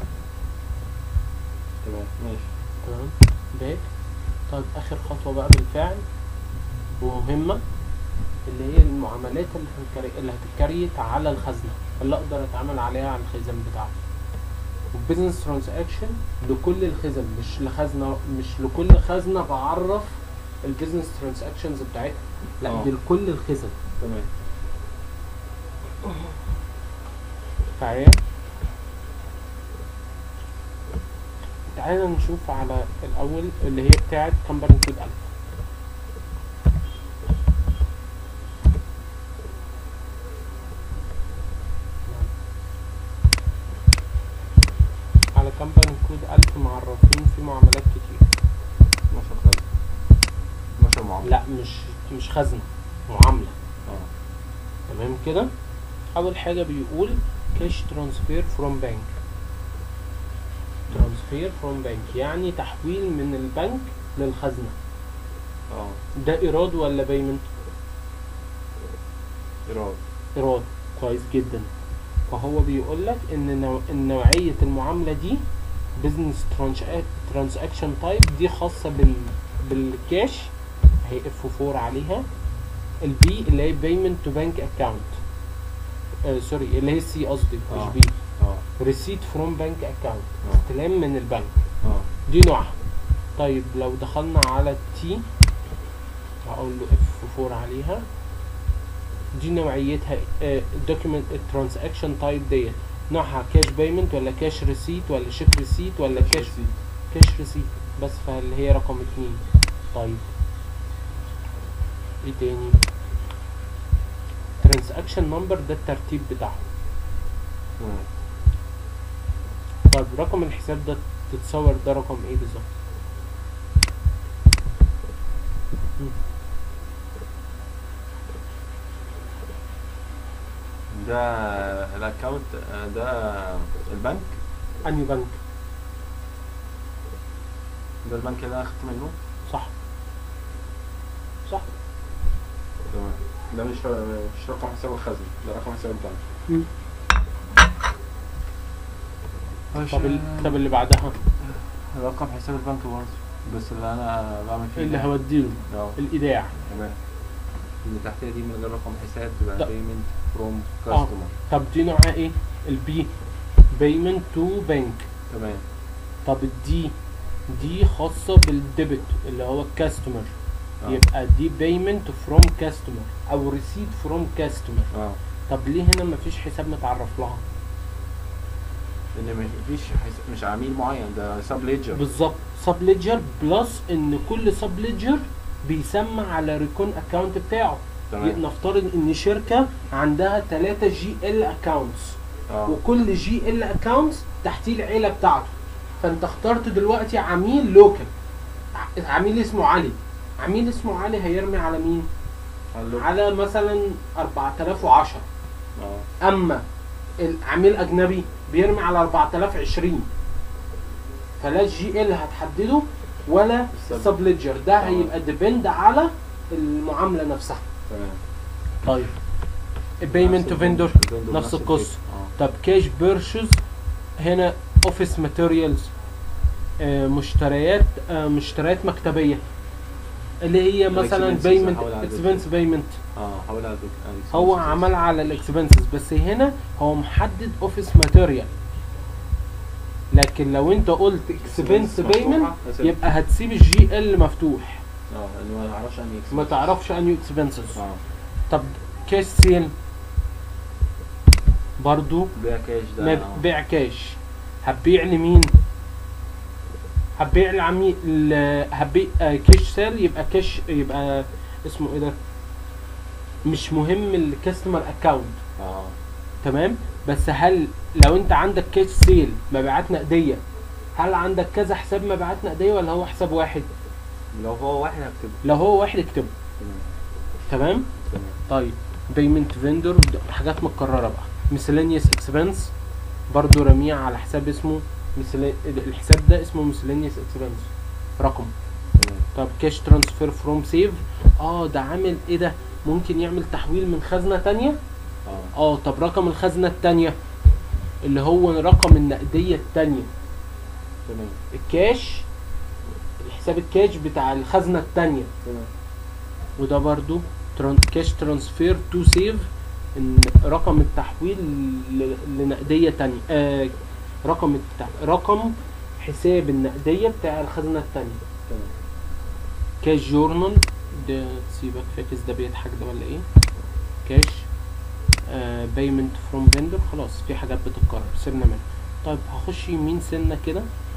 تمام ماشي تمام باك طيب اخر خطوه بقى بالفعل ومهمه اللي هي المعاملات اللي هنكري... اللي هتتكريت على الخزنه اللي اقدر اتعامل عليها على الخزن بتاعتي البيزنس ترانزاكشن لكل الخزن مش لخزنه مش لكل خزنه بعرف البيزنس ترانزاكشنز بتاعتها لا آه. دي لكل الخزن تمام تعالى تعالى نشوف على الاول اللي هي بتاعت كمباني كود الف كمباني كود 1000 معرفين في معاملات كتير 12 خزنة 12 معاملة لا مش مش خزنة معاملة اه تمام كده اول حاجة بيقول كاش ترانسفير فروم بانك ترانسفير فروم بانك يعني تحويل من البنك للخزنة اه ده ايراد ولا بيمنت ايراد ايراد كويس جدا فهو بيقول لك ان نوع... إن نوعيه المعامله دي بزنس ترانزاكشن تايب دي خاصه بال بالكاش هي اف 4 عليها البي اللي هي بيمنت تو بانك اكاونت سوري اللي هي سي قصدي مش آه. بي اه ريسيت فروم بانك اكاونت آه. استلام من البنك اه دي نوعها طيب لو دخلنا على التي هقول له اف 4 عليها دي نوعيتها دوكيمنت ترانزاكشن تايب ديت نوعها كاش بيمنت ولا كاش ريسيت ولا شيك ريسيت ولا كاش كاش ريسيت بس فاللي هي رقم اتنين طيب ايه تاني ترانزاكشن نمبر ده الترتيب بتاعه مم. طيب رقم الحساب ده تتصور ده رقم ايه بالظبط مم. ده الاكونت آه، ده البنك انهي بنك ده البنك اللي انا اخدت منه صح صح تمام ده مش مش رقم حساب الخزنة ده رقم حساب البنك مم. طب ال- طب اللي بعدها رقم حساب البنك برضه بس اللي انا بعمل فيه اللي ده. هوديله اه الايداع تمام اللي تحتها دي من غير رقم حساب تبقى ده- بيمنت فروم اه كاستمر طب دي نوعها ايه البي بيمنت تو بنك تمام طب الدي دي خاصة بالديبت اللي هو الكاستمر آه. يبقى دي بيمنت فروم كاستمر او ريسيت فروم كاستمر اه طب ليه هنا مفيش حساب متعرف لها اللي مفيش حس... مش عميل معين ده سب ليدجر بالظبط سب ليدجر بلس ان كل سب ليدجر بيسمى على ريكون اكونت بتاعه تمام نفترض ان شركة عندها 3 جي ال اكونتس اه وكل جي ال اكونتس تحتيه العيله بتاعته فانت اخترت دلوقتي عميل لوكال ع- عميل اسمه علي عميل اسمه علي هيرمي على مين قال له على مثلا 4010 اه اما العميل اجنبي بيرمي على 4020 فلا الجي ال هتحدده ولا السب- السب ليدجر ده تمام. هيبقى ديبند على المعامله نفسها تمام طيب البيمنت تو فيندور الفندور نفس الفكرة. القصه اه طب كاش بيرشز هنا اوفيس ماتيريالز مشتريات آه، مشتريات مكتبيه اللي هي مثلا الexpenses بيمنت هحاول على اكسبنس بيمنت اه حاول على الفك- هو expenses. عمل على الاكسبنسز بس هنا هو محدد اوفيس ماتيريال لكن لو انت قلت اكسبنس مفتوحة، بيمنت هسيب. يبقى هتسيب الجي ال مفتوح اه اللي ما يعرفش عن ما تعرفش انهي اكسبنسز اه طب كاش سيل برضو بيع كاش ده ما آه. بيع كاش هتبيع لمين هتبيع لعميل ل- هتبيع آه، كاش سيل يبقى كاش يبقى اسمه ايه ده مش مهم الكاستمر اكاونت اه تمام بس هل لو انت عندك كاش سيل مبيعات نقديه هل عندك كذا حساب مبيعات نقديه ولا هو حساب واحد لو هو واحد هكتبه لو هو واحد اكتبه تمام تمام تمام طيب بيمنت فيندور حاجات متكرره بقى miscellaneous اكسبنس برضو رميه على حساب اسمه miscella- الحساب ده اسمه miscellaneous اكسبنس رقم تمام طب كاش ترانسفير فروم سيف اه ده عامل ايه ده ممكن يعمل تحويل من خزنه تانية اه اه طب رقم الخزنه التانية اللي هو رقم النقديه التانية تمام الكاش الحساب الكاش بتاع الخزنه التانية تمام وده برضو تران كاش ترانسفير تو سيف ان رقم التحويل ل- لنقديه تانية آه رقم التح... رقم حساب النقديه بتاع الخزنه التانية تمام كاش جورنال ده سيبك فاكس ده بيضحك ده ولا ايه كاش بيمنت فروم فيندور خلاص في حاجات بتتكرر سيبنا منها طيب هخش يمين سنه كده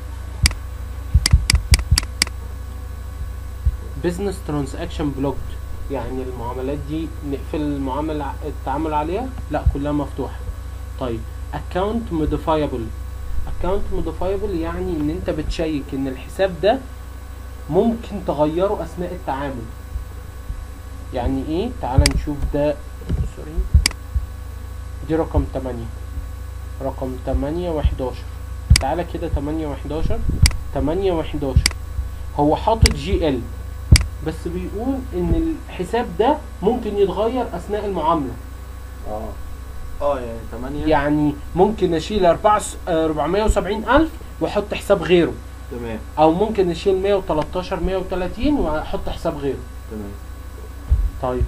بزنس ترانزاكشن بلوكد يعني المعاملات دي نقفل المعامل ع- التعامل عليها لا كلها مفتوحه طيب اكونت موديفايبل اكونت موديفايبل يعني ان انت بتشيك ان الحساب ده ممكن تغيره اثناء التعامل يعني ايه تعال نشوف ده سوري دي رقم 8 رقم 8 و11 تعالى كده 8 و11 8 و11 هو حاطط جي ال بس بيقول ان الحساب ده ممكن يتغير اثناء المعامله اه اه يعني 8 يعني ممكن اشيل 4 470 الف واحط حساب غيره تمام او ممكن اشيل 113 130 واحط حساب غيره تمام طيب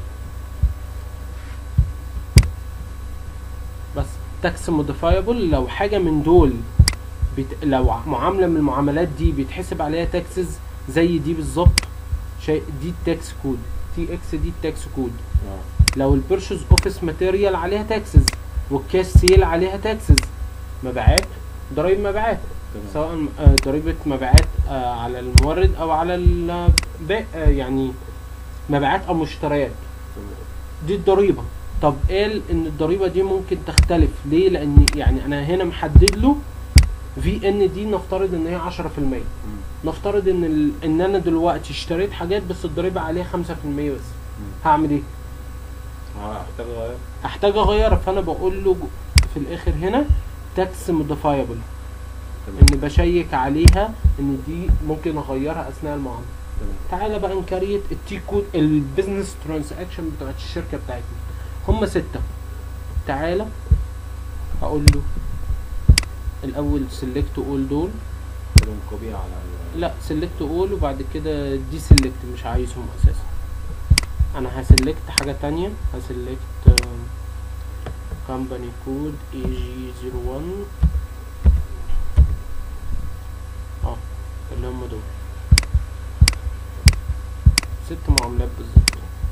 بس تاكس موديفايبل لو حاجه من دول بت... لو ع- معامله من المعاملات دي بيتحسب عليها تاكسز زي دي بالظبط شيء دي التاكس كود تي اكس دي التاكس كود اه لو البيرشوز اوفيس ماتيريال عليها تاكسز والكاش سيل عليها تاكسز مبيعات ضرائب مبيعات تمام سواء آه، ضريبة مبيعات آه، على المورد او على البيع آه، يعني مبيعات او مشتريات تمام دي الضريبة طب قال ان الضريبة دي ممكن تختلف ليه لان يعني انا هنا محدد له في ان دي نفترض ان هي 10% مم. نفترض ان ال... ان انا دلوقتي اشتريت حاجات بس الضريبة عليها 5% بس مم. هعمل ايه هحتاج اغير احتاج اغيرها فانا بقول له جو- في الاخر هنا تاكس موديفايبل تمام ان بشيك عليها ان دي ممكن اغيرها اثناء المعامله تمام تعالى بقى نكريت التي كود البيزنس ترانزاكشن بتاعت الشركه بتاعتنا هم ستة تعالى هقول له الاول سيلكت اول دول لهم كوبي على ال- لا سيلكت اول وبعد كده دي سيلكت مش عايزهم اساسا انا هسيلكت حاجه تانية هسيلكت كومباني كود اي جي 01 اه اللي هم دول ست معاملات بالظبط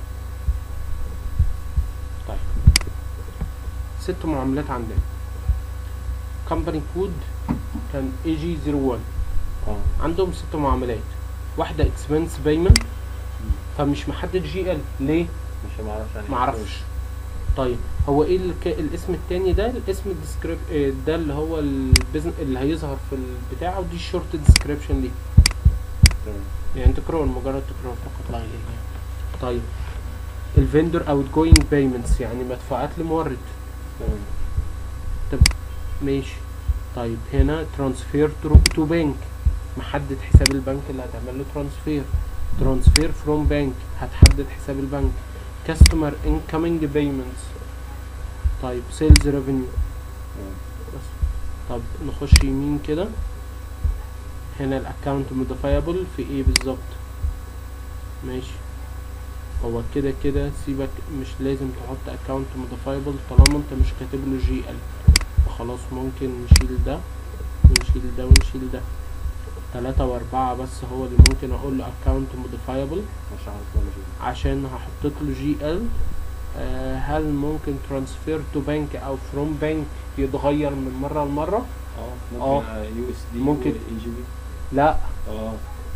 طيب ست معاملات عندنا كومباني كود كان اي جي 01 اه عندهم ست معاملات واحدة اكسبنس بيمنت فمش محدد جي ال ليه؟ مش معرفش يعني معرفش طيب هو ايه الك... الاسم التاني ده الاسم الديسكريب آه، ده اللي هو البيزن اللي هيظهر في البتاع ودي الشورت ديسكريبشن دي تمام يعني تكرار مجرد تكرار فقط لا غير يعني طيب الفندور اوت جوينج بيمنتس يعني مدفوعات لمورد تمام ماشي طيب هنا ترانسفير تو بانك محدد حساب البنك اللي هتعمل له ترانسفير ترانسفير فروم بانك هتحدد حساب البنك كاستمر انكمينج بيمنتس طيب سيلز ريفينيو تمام بس طب نخش يمين كده هنا الاكونت موديفايبل في ايه بالظبط ماشي هو كده كده سيبك مش لازم تحط اكونت موديفايبل طالما انت مش كاتب له جي ال فخلاص ممكن نشيل ده ونشيل ده ونشيل ده تلاتة واربعة بس هو اللي ممكن اقول له اكونت موديفايبل مش عارف ولا شيء عشان هحط له جي ال هل ممكن ترانسفير تو بنك او فروم بنك يتغير من مرة لمرة اه آه. ممكن يو اس دي ممكن. اي جي بي لا اه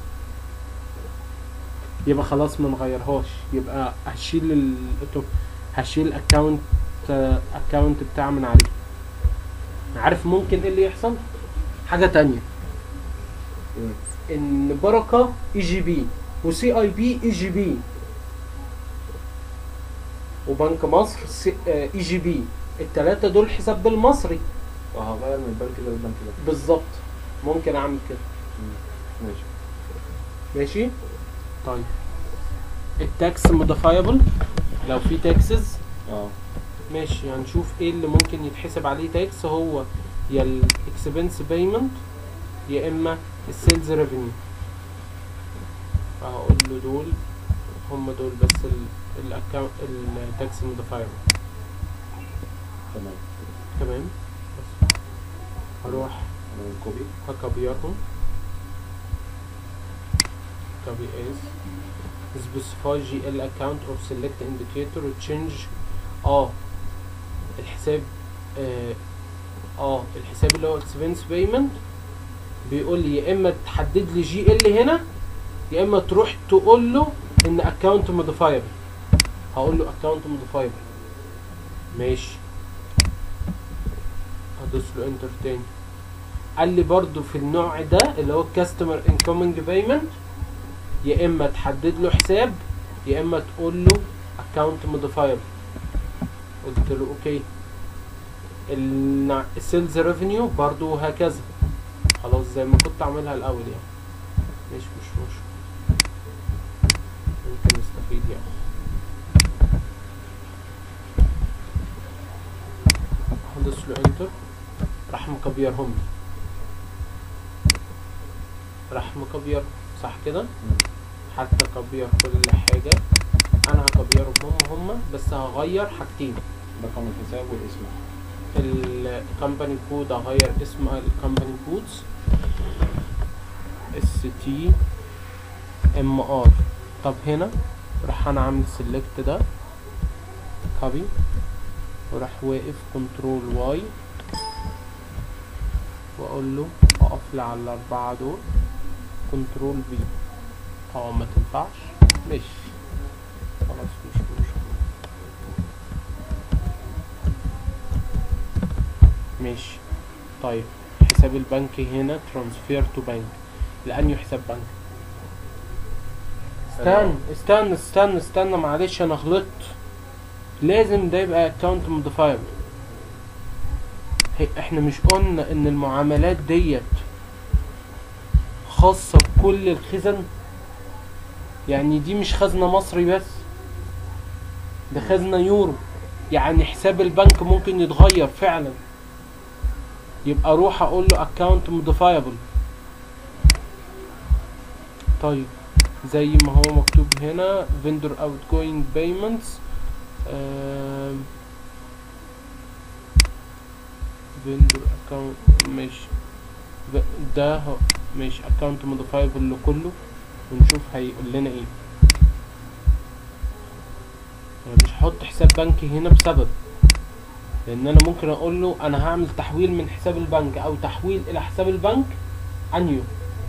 يبقى خلاص ما نغيرهاش يبقى هشيل ال التو- هشيل الاكونت اكونت بتاع من عليه عارف ممكن ايه اللي يحصل حاجة تانية ايه ان بركة اي جي بي وسي اي بي اي جي بي وبنك مصر اي جي بي التلاتة دول حساب بالمصري وهغير من البنك ده للبنك ده بالظبط ممكن اعمل كده مم. ماشي ماشي طيب التاكس موديفايبل لو في تاكسز اه ماشي هنشوف ايه اللي ممكن يتحسب عليه تاكس هو يا الاكسبنس بيمنت يا اما السيلز ريفينيو هقول له دول هم دول بس الاكونت التاكس موديفايبل تمام تمام بس هروح انا كوبي هكبيرهم copy as specify GL account or select indicator or change اه الحساب اه, آه الحساب اللي هو expense payment بيقول لي يا اما تحدد لي جي ال هنا يا اما تروح تقول له ان account modifiable هقول له account modifiable ماشي هدوس له انتر تاني قال لي برضو في النوع ده اللي هو كاستمر انكومينج بيمنت يا اما تحدد له حساب يا اما تقول له اكونت موديفايبل قلت له اوكي السيلز ريفينيو برضو هكذا خلاص زي ما كنت عاملها الاول يعني مش مش مش ممكن نستفيد يعني هدوس له انتر راح مكبيرهم لي راح مكبير صح كده حتى كبير كل حاجة انا هكبيرهم هم هم بس هغير حاجتين رقم الحساب والاسم الكمباني كود اغير اسم الكمباني كودز اس تي ام ار طب هنا راح انا عامل سيلكت ده كوبي وراح واقف كنترول واي واقول له اقف لي على الاربعه دول كنترول في اه ما تنفعش مش خلاص مش مشكله ماشي طيب حساب البنك هنا ترانسفير تو بنك لأنه حساب بنك استنى استنى استنى استنى معلش انا غلطت لازم ده يبقى اكونت موديفايبل احنا مش قلنا ان المعاملات ديت خاصة بكل الخزن يعني دي مش خزنة مصري بس ده خزنة يورو يعني حساب البنك ممكن يتغير فعلا يبقى اروح اقول له account modifiable طيب زي ما هو مكتوب هنا vendor outgoing payments آم، vendor account ماشي ب- ده هو- ماشي account modifiable لكله ونشوف هيقول لنا ايه انا مش هحط حساب بنكي هنا بسبب لان انا ممكن اقول له انا هعمل تحويل من حساب البنك او تحويل الى حساب البنك انيو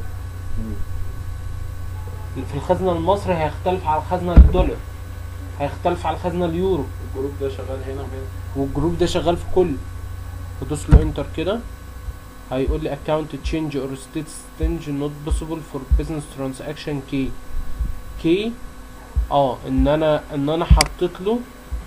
في الخزنة المصري هيختلف على الخزنة الدولار هيختلف على الخزنة اليورو الجروب ده شغال هنا وهنا والجروب ده شغال في كله بدوس له انتر كده هيقول لي account change or state change not possible for business transaction key key اه ان انا ان انا حطيت له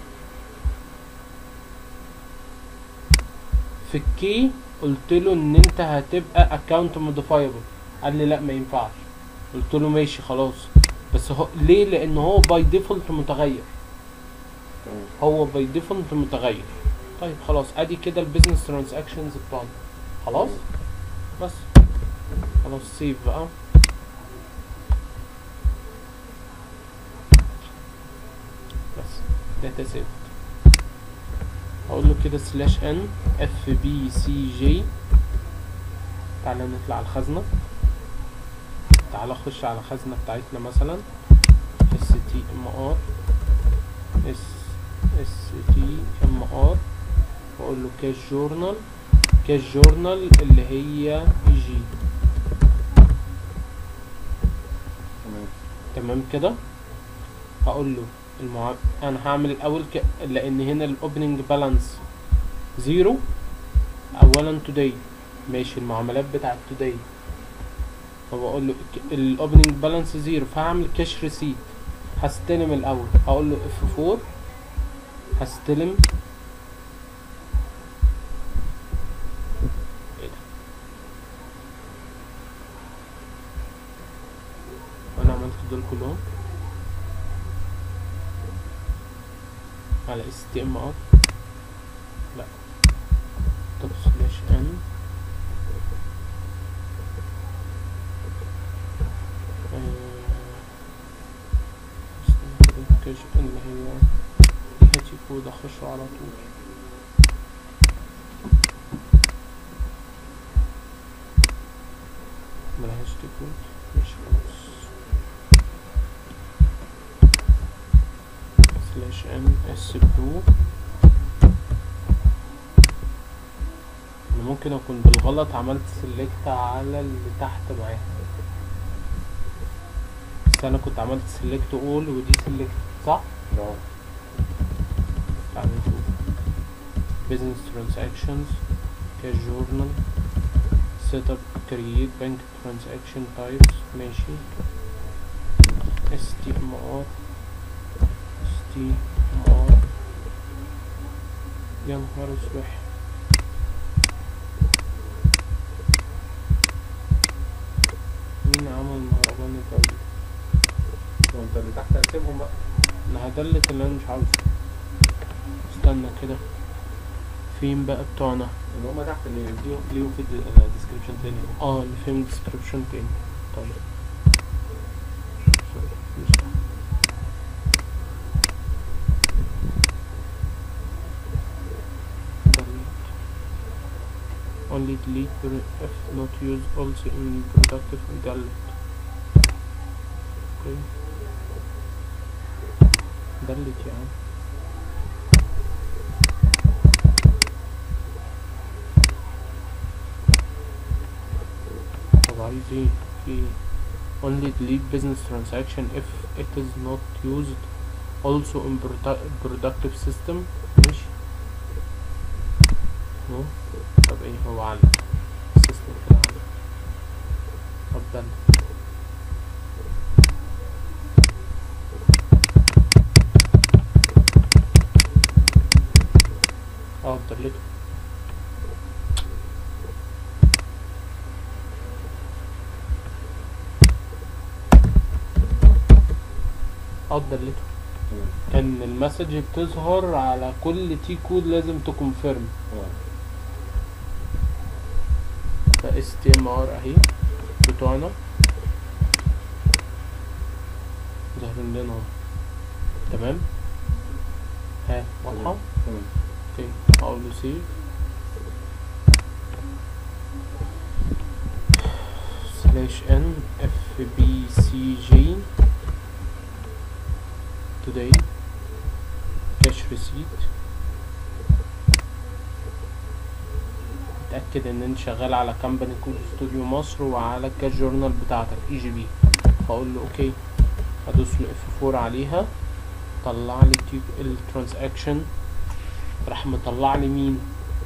في الكي قلت له ان انت هتبقى account modifiable قال لي لا ما ينفعش قلت له ماشي خلاص بس هو ليه لان هو باي ديفولت متغير تمام هو باي ديفولت متغير طيب خلاص ادي كده البيزنس ترانزاكشنز بتاعنا خلاص بس خلاص سيف بقى بس داتا سيف هقول له كده سلاش ان اف بي سي جي تعالى نطلع على الخزنة تعالى خش على الخزنة بتاعتنا مثلا اس تي ام ار اس اس تي ام ار واقول له كاش جورنال كاش جورنال اللي هي اي جي تمام تمام كده هقول له المعا... انا هعمل الاول ك... لان هنا الاوبننج بالانس زيرو اولا توداي ماشي المعاملات بتاعت توداي فبقول له الاوبننج بالانس زيرو فهعمل كاش ريسيت هستلم الاول هقول له اف 4 هستلم ايه ده وانا عملت دول كلهم على اس تي ام ار لا طب سلاش ان اللي هي دي هاتي كود اخشه على طول ملهاش تكود مش خلاص سلاش ان اس برو انا ممكن اكون بالغلط عملت سيلكت على اللي تحت معاها بس انا كنت عملت سيلكت اول ودي سيلكت صح؟ اه تعالى نشوف business transactions cash journal set up create bank transaction types ماشي STMR STMR يا نهار اسوح مين عمل مهرجان الدولي وانت اللي تحت هتسيبهم بقى انا هدلت اللي انا مش عاوزه استنى كده فين بقى بتوعنا اللي هم تحت اللي ليهم ليهم في الديسكربشن تاني اه اللي فيهم ديسكريبشن تاني طيب سوري، مش ده. delete. only delete per- if not used also in productive and delete okay delete يا عم طب عايز ايه في only delete business transaction if it is not used also in produ- productive system ماشي no طب ايه هو على system كده على طب ده اه دلته اه دلته ان المسج بتظهر على كل تي كود لازم تكونفيرم ف اس تي ام ار اهي بتوعنا ظاهرين لنا اهو تمام ها واضحه تمام اوكي هقول له سيف سلاش ان اف بي سي جي today cash receipt اتأكد ان انت شغال على كامباني كود استوديو مصر وعلى الكاش جورنال بتاعتك اي جي بي هقول له اوكي هدوس له اف 4 عليها طلع لي الترانزاكشن راح مطلع لي مين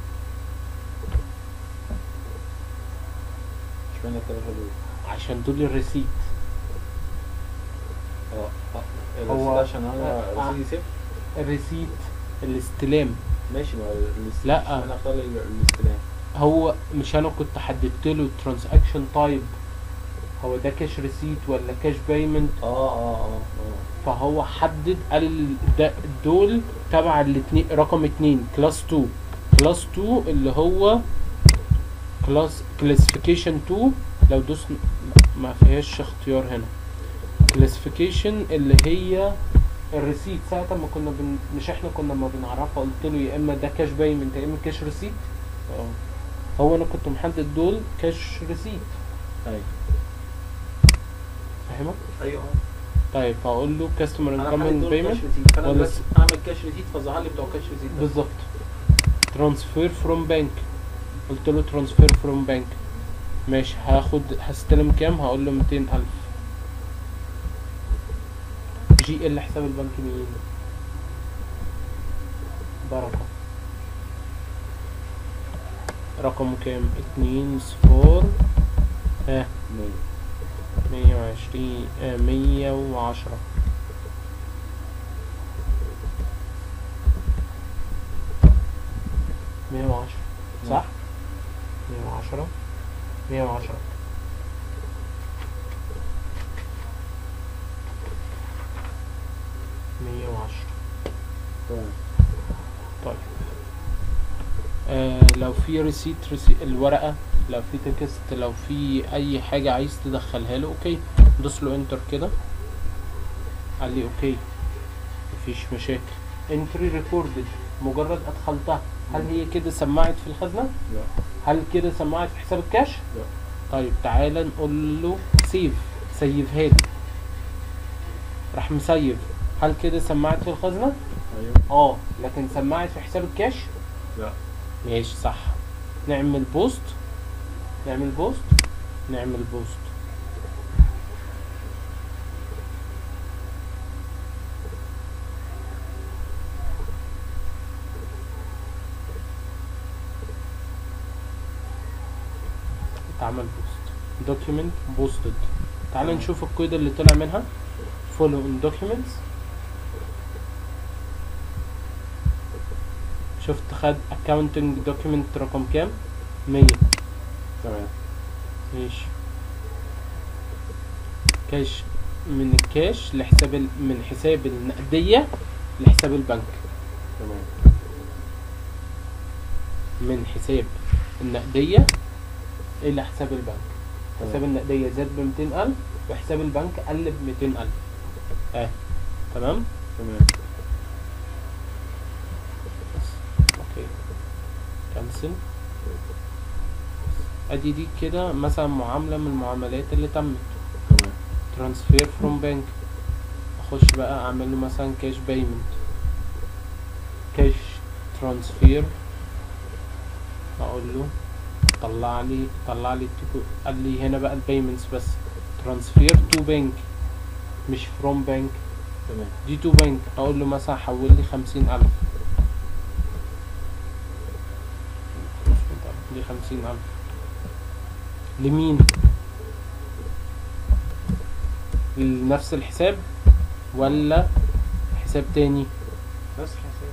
اشمعنى التلاتة دول؟ عشان دول الريسيت اه اه هو- الرصيد عشان انا آه. رصيدي صفر الريسيت الاستلام ماشي ما هو الاست- لا. اشمعنى اختار لي الاستلام هو مش انا كنت حددت له ترانزاكشن تايب هو ده كاش ريسيت ولا كاش بايمنت اه اه اه اه فهو حدد قال ده دول تبع الاتنين رقم اتنين كلاس 2 كلاس 2 اللي هو كلاس كلاسيفيكيشن 2 لو دوس ما فيهاش اختيار هنا كلاسيفيكيشن اللي هي الريسيت ساعة ما كنا بن... مش احنا كنا ما بنعرفها قلت له يا اما ده كاش بايمنت يا اما كاش ريسيت اه هو انا كنت محدد دول كاش ريسيت ايوه فاهمك ايوه طيب هقول له كاستمر انا انكمنج محدد دول بيمنت كاش ريسيت فانا ولا دلوقتي س- اعمل كاش ريسيت فظهر لي بتوع كاش ريسيت بس. بالظبط ترانسفير فروم بانك قلت له ترانسفير فروم بانك ماشي هاخد هستلم كام هقول له 200000 جي ال حساب البنك مين بركة رقمه كام اتنين صفار ها مية. مية وعشرين آه مية وعشرة مية وعشرة صح؟ مية وعشرة مية وعشرة مية وعشرة تمام. طيب آه لو في ريسيت ريسي الورقة لو في تكست لو في أي حاجة عايز تدخلها له أوكي دوس له انتر كده قال لي أوكي مفيش مشاكل انتري ريكوردد مجرد أدخلتها هل هي كده سمعت في الخزنة؟ لا هل كده سمعت في حساب الكاش؟ لا طيب تعالى نقول له سيف سيفها لي راح مسيف هل كده سمعت في الخزنة؟ ايوه اه لكن سمعت في حساب الكاش؟ لا ماشي صح نعمل بوست نعمل بوست نعمل بوست اتعمل بوست دوكيمنت بوستد تعال نشوف الكود اللي طلع منها فولو ان دوكيومنتس شفت خد اكاونتنج دوكيمنت رقم كام 100 تمام ماشي كاش من الكاش لحساب ال... من حساب النقدية لحساب البنك تمام من حساب النقدية إلى حساب البنك حساب النقدية زاد ب 200000 وحساب البنك قل ب 200000 اه تمام تمام اوكي كنسل ادي دي كده مثلا معاملة من المعاملات اللي تمت تمام ترانسفير فروم بنك اخش بقى اعمل له مثلا كاش بايمنت كاش ترانسفير اقول له طلع لي طلع لي التيكو قال لي هنا بقى البيمنتس بس ترانسفير تو بنك مش فروم بنك تمام دي تو بنك اقول له مثلا حول لي خمسين الف دي خمسين الف لمين لنفس الحساب ولا حساب تاني نفس الحساب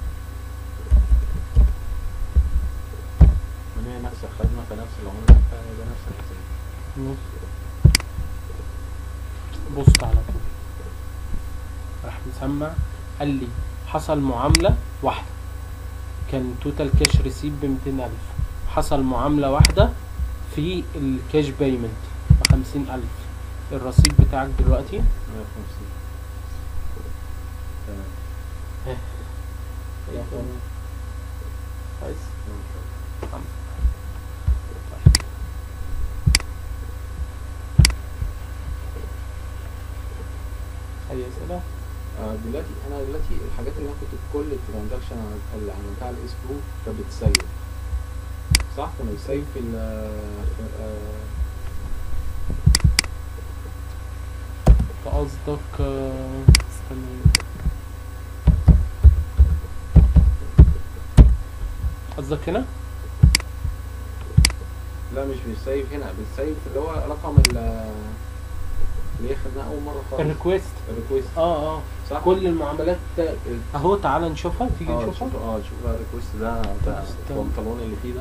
من هي نفس الخدمة فنفس العملة فيبقى نفس الحساب بص على طول راح مسمع قال لي حصل معاملة واحدة كان توتال كاش ريسيب بمتين ألف حصل معاملة واحدة في الكاش بايمنت بخمسين ألف الرصيد بتاعك دلوقتي 150 تمام كويس أي أسئلة؟ آه، دلوقتي انا دلوقتي الحاجات اللي انا كنت كل الترانزاكشن اللي عملتها على الاس برو كانت بتسيف صح كانوا بيسيف في ال في- آه، أنت قصدك آه، استنى قصدك هنا؟ لا مش بيسيف هنا بتسيف اللي هو رقم ال اللي هي خدناها اول مره خالص الريكوست الريكوست اه اه صح كل المعاملات ال- اهو تعال نشوفها تيجي اه نشوفها شوف اه شوف بقى الريكوست ده بتاع استنى. البنطلون اللي فيه ده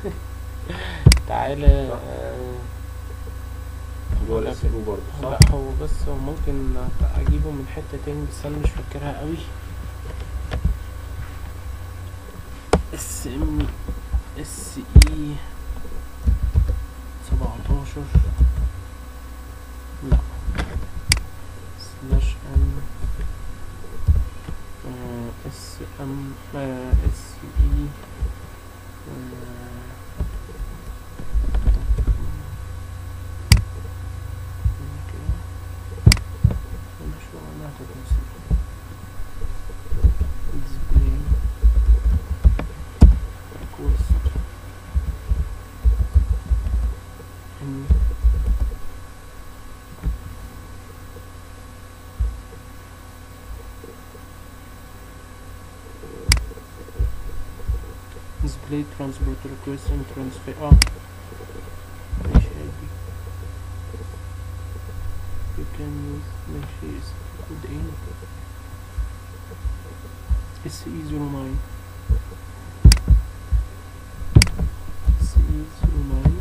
تعالى صح. آه، اللي هو الاس برو برضه صح؟ لا هو بس هو ممكن اجيبه من حتة تاني بس انا مش فاكرها قوي اس ام اس اي سبعتاشر لا سلاش ام اس ام اس اي مش معناها تتنسي display request in display transport request and transfer اه ماشي عادي you can use ماشي كود ايه اس اي 09 اس اي 09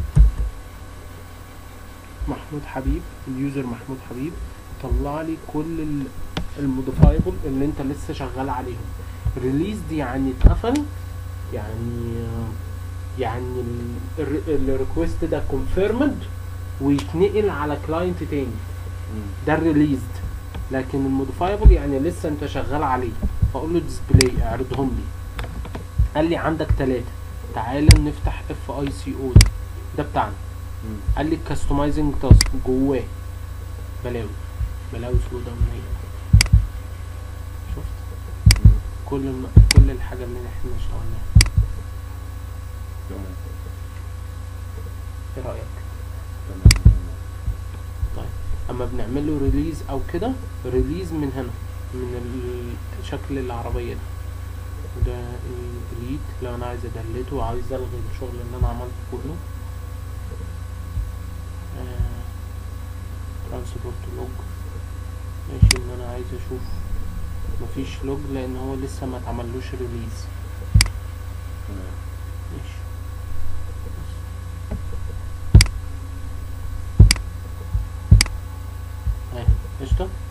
محمود حبيب اليوزر محمود حبيب طلع لي كل ال- الموديفايبل اللي انت لسه شغال عليهم ريليز دي يعني اتقفل يعني يعني الريكوست ده كونفيرمد ويتنقل على كلاينت تاني مم. ده الريليزد لكن الموديفايبل يعني لسه انت شغال عليه فاقول له ديسبلاي اعرضهم لي قال لي عندك ثلاثة تعالى نفتح اف اي سي او ده ده بتاعنا مم. قال لي كاستمايزنج تاسك جواه بلاوي بلاوي سودا ومنيل شفت مم. كل الم... كل الحاجة اللي احنا اشتغلناها تمام ايه رأيك؟ تمام اما بنعمل له ريليز او كده ريليز من هنا من ال- شكل العربية ده وده ديليت لو انا عايز ادلته وعايز الغي الشغل اللي انا عملته كله سبورت لوج ماشي ان انا عايز اشوف مفيش لوج لان هو لسه ما اتعملوش ريليز تمام ماشي بس. اهي قشطة